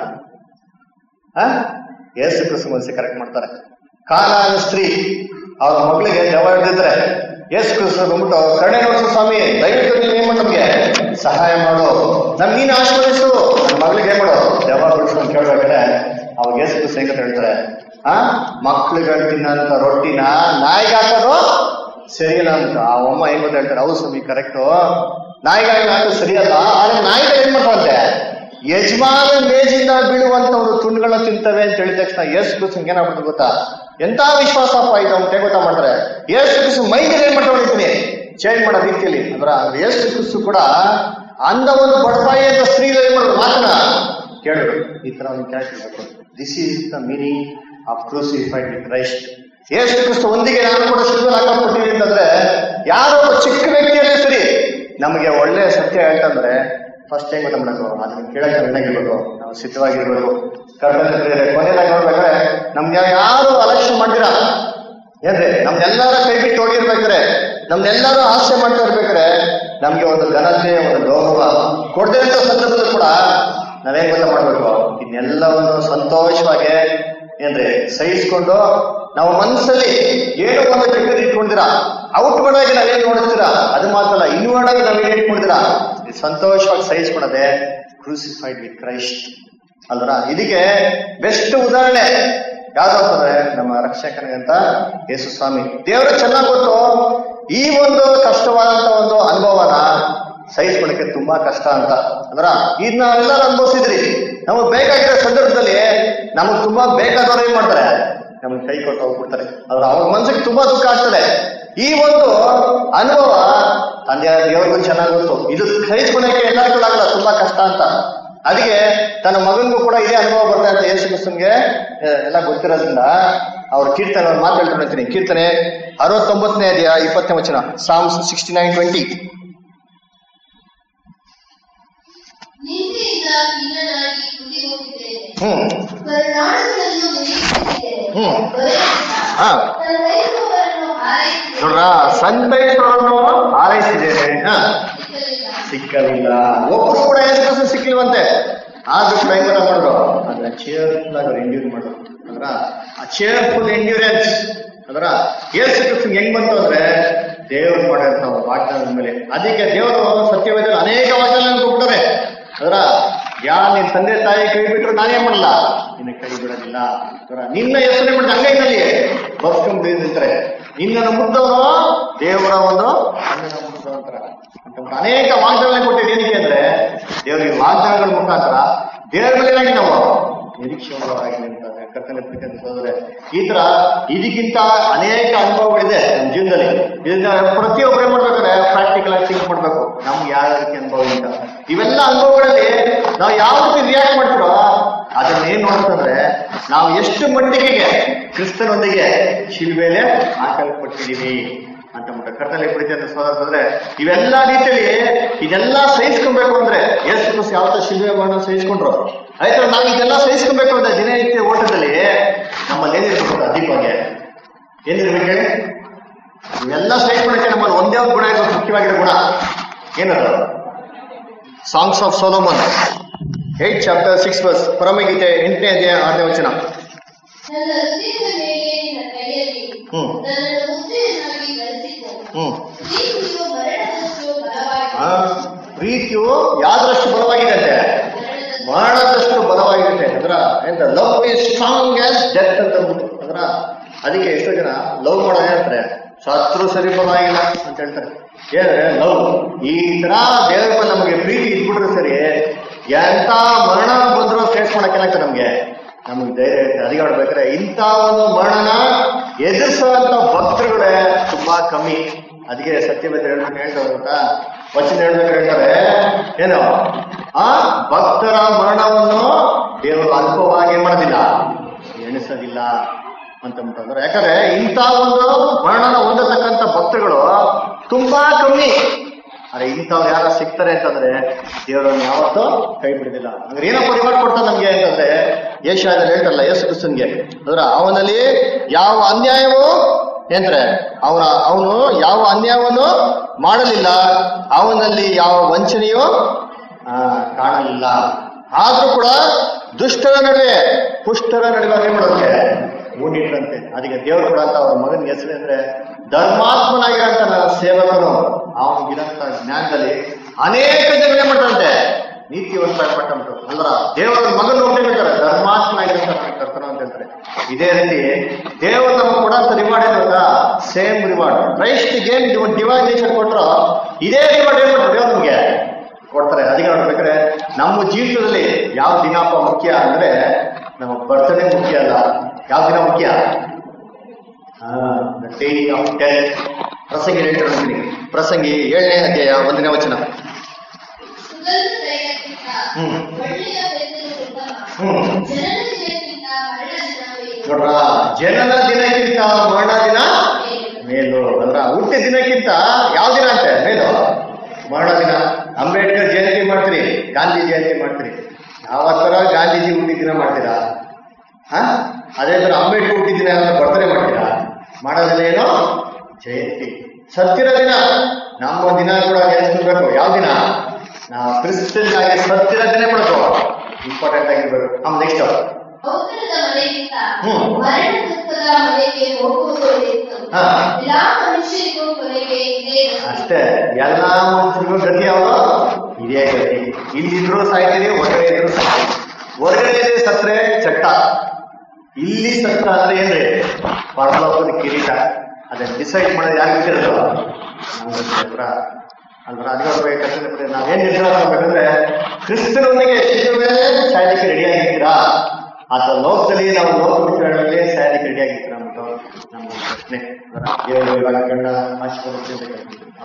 ಆ? ಯೇಸು ಕ್ರಿಸ್ತ ಮನಸ್ಸಿ ಕರೆಕ್ಟ್ ಮಾಡ್ತಾರೆ ಕಾನಾನ ಸ್ತ್ರೀ ಅವ್ರ ಮಗಳಿಗೆ ದೆವ್ವ ಹಿಡಿದಿದ್ರೆ ಯೇಸು ಕ್ರಿಸ್ತ ಬಂದ್ಬಿಟ್ಟು ಕರುಣೆ ನೋಡಿಸು ಸ್ವಾಮಿ ದಯವಿಟ್ಟು ನೀನ್ ಏನ್ ಮಾಡು ನಮ್ಗೆ ಸಹಾಯ ಮಾಡು ನಮ್ ನೀನ್ ಆಶೀರ್ವದಿಸು ನನ್ನ ಮಗಳಿಗೆ ಏನ್ ಮಾಡು ದೆವ್ವ ಬಿಡಿಸು ಅಂತ ಕೇಳ್ಬೇಕಾದ್ರೆ ಅವಾಗ ಯೇಸು ಕ್ರಿಸ್ತ ಹೆಂಗ ಹೇಳ್ತಾರೆ ಆ ಮಕ್ಳುಗಳು ತಿನ್ನಂತ ರೊಟ್ಟಿನ ನಾಯಿಗೆ ಹಾಕೋದು ಸರಿಯಿಲ್ಲ ಅಂತ ಆ ಅಮ್ಮ ಏನ್ ಗೊತ್ತ ಹೇಳ್ತಾರೆ ಹೌದು ಸ್ವಾಮಿ ಕರೆಕ್ಟು ನಾಯಿಗಳಿಗೆ ಹಾಕೋದು ಸರಿಯಲ್ಲ ಆದ್ರೆ ನಾಯಿಗಳು ಏನ್ ಮಾಡ್ತಾವಂತೆ ಯಜಮಾನ ಮೇಜಿಂದ ಬೀಳುವಂತ ಒಂದು ತುಂಡುಗಳನ್ನ ತಿಂತವೆ ಅಂತ ಹೇಳಿದ ತಕ್ಷಣ ಯೇಸು ಕ್ರಿಸ್ತನ್ ಏನಾಗ್ಬಿಟ್ಟು ಗೊತ್ತಾ ಎಂತ ವಿಶ್ವಾಸಪ್ಪ ಇದು ಅಂತ ಗೊತ್ತಾ ಮಾಡ್ತಾರೆ ಯೇಸು ಕ್ರಿಸ್ತು ಮೈಂಡ್ ಏನ್ ಮಾಡ್ತಾ ಹೊಡಿತೀನಿ ಚೇಂಜ್ ಮಾಡೋ ರೀತಿಯಲ್ಲಿ ಅಂದ್ರ ಯೇಸು ಕ್ರಿಸ್ತು ಕೂಡ ಅಂದ ಒಂದು ಬಡಪಾಯಿ ಅಂತ ಸ್ತ್ರೀಗಳು ಏನ್ ಮಾಡೋದು ಮಾತನ್ನ ಕೇಳಬೇಕು ಈ ತರ ಒಂದು ಕೇಳ್ತಿರ್ಬೇಕು this is the meaning of crucified with Christ ಯೇಸು ಕ್ರಿಸ್ತು ಒಂದಿಗೆ ನಾನು ಕೂಡ ಶಿಲ್ವೆ ಹಾಕಲ್ಪಟ್ಟಿದ್ದೀನಿ ಅಂತಂದ್ರೆ ಯಾರೋ ಒಬ್ಬ ಚಿಕ್ಕ ವ್ಯಕ್ತಿಯಲ್ಲೇ ಸರಿ ನಮಗೆ ಒಳ್ಳೆ ಸತ್ಯ ಹೇಳ್ತಂದ್ರೆ ಫಸ್ಟ್ ಹೆಂಗ್ ಗೊತ್ತಾ ಮಾಡಬೇಕು ಅದನ್ನ ಕೇಳಕ್ಕೆ ಚೆನ್ನಾಗಿರ್ಬೇಕು ನಾವು ಸಿದ್ಧವಾಗಿರ್ಬೇಕು ಕರ್ತವ್ಯ ಕೊನೆಯದಾಗಿ ನೋಡ್ಬೇಕಾದ್ರೆ ನಮ್ಗೆ ಯಾರು ಅಲಕ್ಷ್ಯ ಮಾಡ್ತೀರಾ ಏನ್ರಿ ನಮ್ನೆಲ್ಲರ ಕೈ ಬಿಟ್ಟು ಹೋಗಿರ್ಬೇಕಾರೆ ನಮ್ನೆಲ್ಲರೂ ಆಸೆ ಮಾಡ್ತಾ ಇರ್ಬೇಕಾರೆ ನಮ್ಗೆ ಒಂದು ಘನತೆ ಒಂದು ಗೌರವ ಕೊಡದೇ ಇರೋ ಸಂದರ್ಭದಲ್ಲಿ ಕೂಡ ನಾವೇನ್ ಗೊತ್ತಾ ಮಾಡ್ಬೇಕು ಇದನ್ನೆಲ್ಲವನ್ನು ಸಂತೋಷವಾಗಿ ಏನ್ರಿ ಸಹಿಸ್ಕೊಂಡು ನಾವು ಮನಸ್ಸಲ್ಲಿ ಏನೋ ಒಂದು ಕೆಟ್ಟದ್ದು ಇಟ್ಕೊಂಡಿರಾ ಔಟ್ವರ್ಡ್ ಆಗಿ ನಾವೇನ್ ನೋಡ್ತೀರಾ ಅದು ಮಾತ್ರ ಅಲ್ಲ ಇನ್ವರ್ಡ್ ಆಗಿ ನಾವೇನ್ ಇಟ್ಕೊಂಡಿರಾ ಇದು ಸಂತೋಷವಾಗಿ ಸಹಿಸ್ಕೊಳದೆ ಕ್ರೂಸಿಫೈಡ್ ವಿತ್ ಕ್ರೈಸ್ಟ್ ಅಲ್ವರ ಇದಕ್ಕೆ ಬೆಸ್ಟ್ ಉದಾಹರಣೆ ಯಾವ್ದು ಅಂತಂದ್ರೆ ನಮ್ಮ ರಕ್ಷಕನಿಗಂತ ಯೇಸು ಸ್ವಾಮಿ ದೇವರು ಚೆನ್ನಾಗಿ ಗೊತ್ತು ಈ ಒಂದು ಕಷ್ಟವಾದಂತ ಒಂದು ಅನುಭವನ ಸಹಿಸ್ಕೊಳ್ಳಿಕ್ಕೆ ತುಂಬಾ ಕಷ್ಟ ಅಂತ ಅಂದ್ರ ಇದ್ ನಾವೆಲ್ಲರೂ ಅನುಭವಿಸಿದ್ರಿ ನಮಗ್ ಬೇಕಾಗಿರೋ ಸಂದರ್ಭದಲ್ಲಿ ನಮಗ್ ತುಂಬಾ ಬೇಕಾದವ್ರು ಏನ್ ಮಾಡ್ತಾರೆ ನಮ್ಗೆ ಕೈ ಕೊಟ್ಟು ಹೋಗ್ಬಿಡ್ತಾರೆ ಆದ್ರೆ ಅವ್ರ ಮನ್ಸಿಗೆ ತುಂಬಾ ದುಃಖ ಆಗ್ತದೆ ಈ ಒಂದು ಅನುಭವ ತಂದೆ ದೇವರಿಗೂ ಚೆನ್ನಾಗಿ ಗೊತ್ತು ಇದು ಸಹಿಸ್ಕೊಳಕ್ಕೆ ಎಲ್ಲರಿಗೂ ಆಗಲ್ಲ ತುಂಬಾ ಕಷ್ಟ ಅಂತ ಅದಕ್ಕೆ ತನ್ನ ಮಗನಿಗೂ ಕೂಡ ಇದೇ ಅನುಭವ ಬರ್ತದೆ ಅಂತ ಯೇಸು ಕ್ರಿಸ್ತನ್ಗೆ ಆ, ಎಲ್ಲ ಗೊತ್ತಿರೋದ್ರಿಂದ ಅವ್ರ ಕೀರ್ತನೆ ಅವ್ರು ಮಾತಾಡ್ಕೊಂಡು ಹೇಳ್ತೀನಿ ಕೀರ್ತನೆ ಅರವತ್ತೊಂಬತ್ತನೇ ಅಧ್ಯಾಯ ಇಪ್ಪತ್ತನೇ ವಚನ ಸಾಮ್ಸ್ ಸಿಕ್ಸ್ಟಿ ನೈನ್ ಟ್ವೆಂಟಿ ನಿಂದೆಯಿಂದ ಖಿನ್ನನಾಗಿ ಕುದಿ ಹೋಗಿದ್ದೇನೆ ಹ್ಮ್ ಕರುಣಾಳುಗಳನ್ನು ನಿರೀಕ್ಷಿಸಿದ್ದೇನೆ ಹ್ಮ್. ದೊರೆಯಲಿಲ್ಲ. ಹಾ ಸಂತೈಸುವವರನ್ನು ಹಾರೈಸಿದ್ದೇನೆ. ನೋಡ್ರ ಸಂತೈಸೋರನ್ನು ಹಾರೈಸಿದ್ದೇನೆ ಹಾ ಸಿಕ್ಕಲಿಲ್ಲ. ಸಿಕ್ಕಲಿಲ್ಲ ಒಬ್ರು ಕೂಡ ಯೇಸು ಕ್ರಿಸ್ತ ಸಿಕ್ಕಿಲ್ವಂತೆ ಆದ್ರೂ ಕೂಡ ಹೆಂಗ್ ಗೊತ್ತಾ ಮಾಡಿದ್ರು ಅದ್ರ ಚೇರ್ಫುಲ್ ಆಗಿ ಅವ್ರು ಎಂಡ್ಯೂರ್ ಮಾಡಿದ್ರು ಅಂದ್ರ ಆ ಚೇರ್ಫುಲ್ ಎಂಡ್ಯೂರೆನ್ಸ್ ಅಂದ್ರ ಯೇಸು ಕ್ರಿಸ್ತನ್ ಹೆಂಗ್ ಬಂತು ಅಂದ್ರೆ ದೇವರು ಮಾಡಿದಂತ ಒಂದು ವಾಗ್ದಾನದ ಮೇಲೆ ಅದಕ್ಕೆ ದೇವರು ಸತ್ಯವೇದ ಅನೇಕ ವಾಗ್ದಾನ ಕೊಡ್ತಾರೆ ಅದರ ಯಾ ನಿನ್ ತಂದೆ ತಾಯಿ ಕೈ ಬಿಟ್ರು ನಾನೇನ್ ಮಾಡಲ್ಲ ನಿನ್ನ ಕೈ ಬಿಡೋದಿಲ್ಲ ಅದರ ನಿನ್ನ ಹೆಸರು ಬಿಟ್ಟು ಅಂಗೈನಲ್ಲಿ ಬರ್ಸ್ಕೊಂಡ್ ನಿಂತಾರೆ ನಿನ್ನನ್ನು ಮುದ್ದವನು ದೇವರ ಒಂದು ಕಣ್ಣನ್ನ ಮುದ್ದವ ಅಂತಾರ ಅಂತ ಒಂದು ಅನೇಕ ವಾಗ್ದಾನ ಕೊಟ್ಟಿದ್ದು ಏನಕ್ಕೆ ಅಂದ್ರೆ ದೇವರಿಗೆ ವಾಗ್ದಾನಗಳ ಮುಖಾಂತರ ದೇವರ ಮೇಲೆ ಏನಾಗಿ ನಾವು ನಿರೀಕ್ಷೆ ಉಳ್ಳವರಾಗಿ ನಿಂತಾರೆ ಕರ್ತನೆ ಪ್ರೀತಿ ಸೋದರ ಈ ತರ ಇದಕ್ಕಿಂತ ಅನೇಕ ಅನುಭವಗಳಿದೆ ನಮ್ಮ ಜೀವನದಲ್ಲಿ ಇದನ್ನ ಪ್ರತಿಯೊಬ್ಬರೇ ಮಾಡ್ಬೇಕಾದ್ರೆ ಪ್ರಾಕ್ಟಿಕಲ್ ಆಗಿ ಥಿಂಕ್ ಮಾಡ್ಬೇಕು ನಮ್ಗೆ ಯಾವ ರೀತಿ ಅನುಭವ ಇಲ್ಲ ಇವೆಲ್ಲ ಅನುಭವಗಳಲ್ಲಿ ನಾವು ಯಾವ ರೀತಿ ರಿಯಾಕ್ಟ್ ಮಾಡ್ತೀರೋ ಅದನ್ನ ಏನ್ ನೋಡ್ತಂದ್ರೆ ನಾವು ಎಷ್ಟು ಮಟ್ಟಿಗೆ ಕ್ರಿಸ್ತನೊಂದಿಗೆ ಶಿಲ್ಬೆಲೆ ಹಾಕಲ್ಪಟ್ಟಿದೀವಿ ಅಂತ ಬಿಟ್ಟು ಕರ್ತನೆ ಪ್ರೀತಿ ಅಂತ ಸೋದರ ಇವೆಲ್ಲ ರೀತಿಯಲ್ಲಿ ಇದೆಲ್ಲ ಸಹಿಸ್ಕೊಬೇಕು ಅಂದ್ರೆ ಯೇಸು ಕ್ರಿಸ್ತ ಯಾವ ತರ ಶಿಲ್ಬೆ ಮಾಡೋ ಸಹಿಸ್ಕೊಂಡ್ರು ಆಯ್ತು ನಾವು ಇದೆಲ್ಲ ಸಹಿಸ್ಕೊಬೇಕು ಅಂದ್ರೆ ದಿನನಿತ್ಯ ಓಟದಲ್ಲಿ ನಮ್ಮಲ್ಲಿ ಏನಿರ್ಬೇಕು ದೀಪಗೆ ಏನಿರ್ಬೇಕು ಹೇಳಿ ಇವೆಲ್ಲ ಸಹಿಸ್ಕೊಳ್ಳಕ್ಕೆ ನಮ್ಮಲ್ಲಿ ಒಂದೇ ಒಂದು ಗುಣ ಇರೋದು ಮುಖ್ಯವಾಗಿರೋ ಗುಣ ಏನದು Songs of Solomon eight chapter six verse ಪರಮಗೀತೆ ಎಂಟನೇ ಅಧ್ಯಾಯ ಆರನೇ ವಚನ ನನ್ನ ಹೃದಯದ ಮೇಲೆ ನಿನ್ನ ಕೈಯಲ್ಲಿ ಹ್ಮ್. ನನ್ನನ್ನು ಮುದ್ರೆಯನ್ನಾಗಿ ಧರಿಸಿಕೊ. ಹ್ಮ್ ಪ್ರೀತಿಯು ಮರಣದಷ್ಟು ಆ, ಬಲವಾಗಿದೆ. ಪ್ರೀತಿಯು ಯಾವ್ದ್ರಷ್ಟು ಬಲವಾಗಿದೆ ಅಂತೆ ಮರಣದಷ್ಟು ಮರಣದಷ್ಟು ಬಲವಾಗಿರುತ್ತೆ ಅಂದ್ರ ಎಂತ love is strong as death ಅಂತ ಅಂದ್ಬಿಟ್ಟು ಅಂದ್ರ ಅದಕ್ಕೆ ಎಷ್ಟೋ ಜನ ಲವ್ ಮಾಡೋದು ಹೇಳ್ತಾರೆ ಸತ್ರು ಸರಿ ಪರವಾಗಿಲ್ಲ ಅಂತ ಹೇಳ್ತಾರೆ ಏನಂದ್ರೆ ಲವ್ ಈ ತರ ದೇವರ ಮೇಲೆ ನಮಗೆ ಪ್ರೀತಿ ಇದ್ಬಿಟ್ರೆ ಸರಿ ಎಂತ ಮರಣ ಬಂದ್ರು ಫೇಸ್ ಮಾಡಕ್ಕಾಗ್ತದೆ ನಮ್ಗೆ ನಮ್ಗೆ ಧೈರ್ಯ ಇರುತ್ತೆ ಅದಕ್ಕೆ ನೋಡ್ಬೇಕಾದ್ರೆ ಇಂಥ ಒಂದು ಮರಣನ ಎದುರಿಸುವಂತ ಭಕ್ತರುಗಳೇ ತುಂಬಾ ಕಮ್ಮಿ ಅದಕ್ಕೆ ಸತ್ಯವೇದ ಹೇಳ್ಬೇಕು ಹೇಳ್ತಾರೆ ಗೊತ್ತಾ ವಚನ ಹೇಳ್ಬೇಕು ಹೇಳ್ತಾರೆ ಏನು ಆ ಭಕ್ತರ ಮರಣವನ್ನು ದೇವರು ಅಲ್ಪವಾಗಿ ಏನ್ ಮಾಡೋದಿಲ್ಲ ಎಣಿಸೋದಿಲ್ಲ ಅಂತ ಅಂತಂದ್ರೆ ಯಾಕಂದ್ರೆ ಇಂಥ ಒಂದು ಮರಣನ ಹೊಂದತಕ್ಕಂಥ ಭಕ್ತರುಗಳು ತುಂಬಾ ಕಮ್ಮಿ ಅರೆ ಇಂಥವ್ರು ಯಾರ ಸಿಗ್ತಾರೆ ಅಂತಂದ್ರೆ ದೇವರನ್ನು ಯಾವತ್ತೂ ಕೈ ಬಿಡುದಿಲ್ಲ ಅಂದ್ರೆ ಏನೋ ಪರಿವಾರ ಕೊಡ್ತಾನೆ ನಮ್ಗೆ ಅಂತಂದ್ರೆ ಏಷ್ಯಾದಲ್ಲಿ ಹೇಳ್ತಾರಲ್ಲ ಯೇಸು ಕ್ರಿಸ್ತನ್ಗೆ ಅಂದ್ರೆ ಅವನಲ್ಲಿ ಯಾವ ಅನ್ಯಾಯವೂ ಏನ್ರೆ ಅವನ ಅವನು ಯಾವ ಅನ್ಯಾಯವನ್ನು ಮಾಡಲಿಲ್ಲ ಅವನಲ್ಲಿ ಯಾವ ವಂಚನೆಯೂ ಆ, ಕಾಣಲಿಲ್ಲ ಆದ್ರೂ ಕೂಡ ದುಷ್ಟರ ನಡುವೆ ಪುಷ್ಟರ ನಡುವೆ ಏನ್ ಮಾಡೋಕೆ ಊಡಿಟ್ರಂತೆ ಅದಕ್ಕೆ ದೇವರು ಕೂಡ ಅಂತ ಅವ್ರ ಮಗನ ಹೆಸರು ಅಂದ್ರೆ ಧರ್ಮಾತ್ಮನಾಗಿರಂತ ನನ್ನ ಸೇವಕನು ಅವನಿಗಿರಂತ ಜ್ಞಾನದಲ್ಲಿ ಅನೇಕ ಜನ ಏನ್ ಮಾಡ್ತಾರಂತೆ ನೀತಿವಂತಾಗ್ಬಿಟ್ಟಂತು ಅಲ್ರ ದೇವರ ಮಗನ ನೋಡ್ಬೇಕಾರೆ ಧರ್ಮಾತ್ಮನಾಗಿರಂತ ಕರ್ತನ ಅಂತ ಹೇಳ್ತಾರೆ ಇದೇ ರೀತಿ ದೇವರು ನಮಗೆ ಕೊಡಂತ ರಿವಾರ್ಡ್ ಏನ್ ಸೇಮ್ ರಿವಾರ್ಡ್ ಕ್ರೈಸ್ಟ್ಗೆ ಏನ್ ಡಿವೈನ್ ನೇಚರ್ ಕೊಟ್ರೋ ಇದೇ ರಿವಾರ್ಡ್ ಏನ್ ಮಾಡ್ತಾರೆ ದೇವ್ರು ನಮಗೆ ಕೊಡ್ತಾರೆ ಅದಕ್ಕೆ ನೋಡ್ಬೇಕಾದ್ರೆ ನಮ್ಮ ಜೀವಿತದಲ್ಲಿ ಯಾವ ದಿನಪ್ಪ ಮುಖ್ಯ ಅಂದ್ರೆ ನಮ್ಮ ಬರ್ತಡೇ ಮುಖ್ಯ ಅಲ್ಲ ಯಾವ ದಿನ ಮುಖ್ಯ ಡೇ ಆಫ್ ಡೆತ್ ಪ್ರಸಂಗಿ ಹೇಳ್ತೀನಿ ಪ್ರಸಂಗಿ ಏಳನೇ ಅಧ್ಯಾಯ ಒಂದನೇ ವಚನ ಸುಗಂಧ ತೈಲಕ್ಕಿಂತ ಹ್ಮ್. ಒಳ್ಳೆಯ ಬೆಂದರು ಉತ್ತಮ. ಹ್ಮ್. ಜನನ ದಿನಕ್ಕಿಂತ ಮರಣ ದಿನವೇ ನೋಡ್ರ ಜನನ ದಿನಕ್ಕಿಂತ ಮರಣ ದಿನ ಮೇಲು. ಮೇಲು ಅಂದ್ರ ಹುಟ್ಟಿದ ದಿನಕ್ಕಿಂತ ಯಾವ ದಿನ ಅಂತೆ ಮೇಲು ಮರಣ ದಿನ ಅಂಬೇಡ್ಕರ್ ಜಯಂತಿ ಮಾಡ್ತೀರಿ ಗಾಂಧಿ ಜಯಂತಿ ಮಾಡ್ತೀರಿ ಯಾವ ತರ ಗಾಂಧೀಜಿ ಹುಟ್ಟಿದ ದಿನ ಮಾಡ್ತೀರಾ ಹ ಅದೇ ತರ ಅಂಬೇಡ್ಕರ್ ಹುಟ್ಟಿದ ದಿನ ಬರ್ತಡೇ ಮಾಡ್ತೀರಾ ಮಾಡೋದಿಲ್ಲ ಏನೋ ಜಯಂತಿ ಸತ್ತಿರ ದಿನ ನಮ್ಮ ದಿನ ಕೂಡ ನೆನೆಸ್ಕೊಳ್ಬೇಕು ಯಾವ ದಿನ ನಾವು ಕ್ರಿಸ್ತನ್ ಆಗಿ ಸತ್ತಿರ ದಿನ ಮಾಡ್ಕೋ ಇಂಪಾರ್ಟೆಂಟ್ ಆಗಿರ್ಬೇಕು ಆಮ್ ನೆಕ್ಸ್ಟ್ ಔತಣದ ಮನೆಗಿಂತ ಹ್ಮ್. ಮರಣ ದುಃಖದ ಮನೆಗೆ ಹೋಗುವುದು ಒಳ್ಳೆಯದು. ಹಾ. ಎಲ್ಲಾ ಮನುಷ್ಯರಿಗೂ ಕೊನೆಗೆ ಇದೇ ಗತಿ. ಅಷ್ಟೇ ಎಲ್ಲಾ ಮನುಷ್ಯರಿಗೂ ಗತಿ ಯಾವುದು ಇದೇ ಗತಿ ಇಲ್ಲಿದ್ರು ಸಾಯ್ತೀರಿ ಹೊರಗಡೆ ಇದ್ರು ಸಾಯ್ತೀರಿ ಹೊರಗಡೆ ಇದ್ರೆ ಸತ್ರೆ ಚಟ್ಟ ಇಲ್ಲಿ ಸತ್ತ ಅಂದ್ರೆ ಏನ್ರಿ ಪರಲೋಕದ ಕಿರೀಟ ಅದನ್ನ ಡಿಸೈಡ್ ಮಾಡೋದು ಯಾರು ಗೊತ್ತಿರಲ್ಲ ನಮ್ಗೆ ಅಲ್ವಾ ಅದಕ್ಕೆ ನಾವೇನ್ ನಿರ್ಧಾರ ಮಾಡ್ಬೇಕಂದ್ರೆ ಕ್ರಿಸ್ತನೊಂದಿಗೆ ಶಿಲುಬೆ ಸಾಯಲಿಕ್ಕೆ ರೆಡಿ ಆಗಿರ್ತೀರಾ ಅಥವಾ ಲೋಕದಲ್ಲಿ ನಾವು ಲೋಕ ವಿಚಾರಗಳಲ್ಲಿ ಸಾಯಲಿಕ್ಕೆ ರೆಡಿ ಆಗಿರ್ತೀರಾ ಅಂದ್ಬಿಟ್ಟು ನಮ್ಮ ಪ್ರಶ್ನೆ ಅದರ ದೇವರು ಇವಾಗ ಕಂಡ ಆಶೀರ್ವಾದ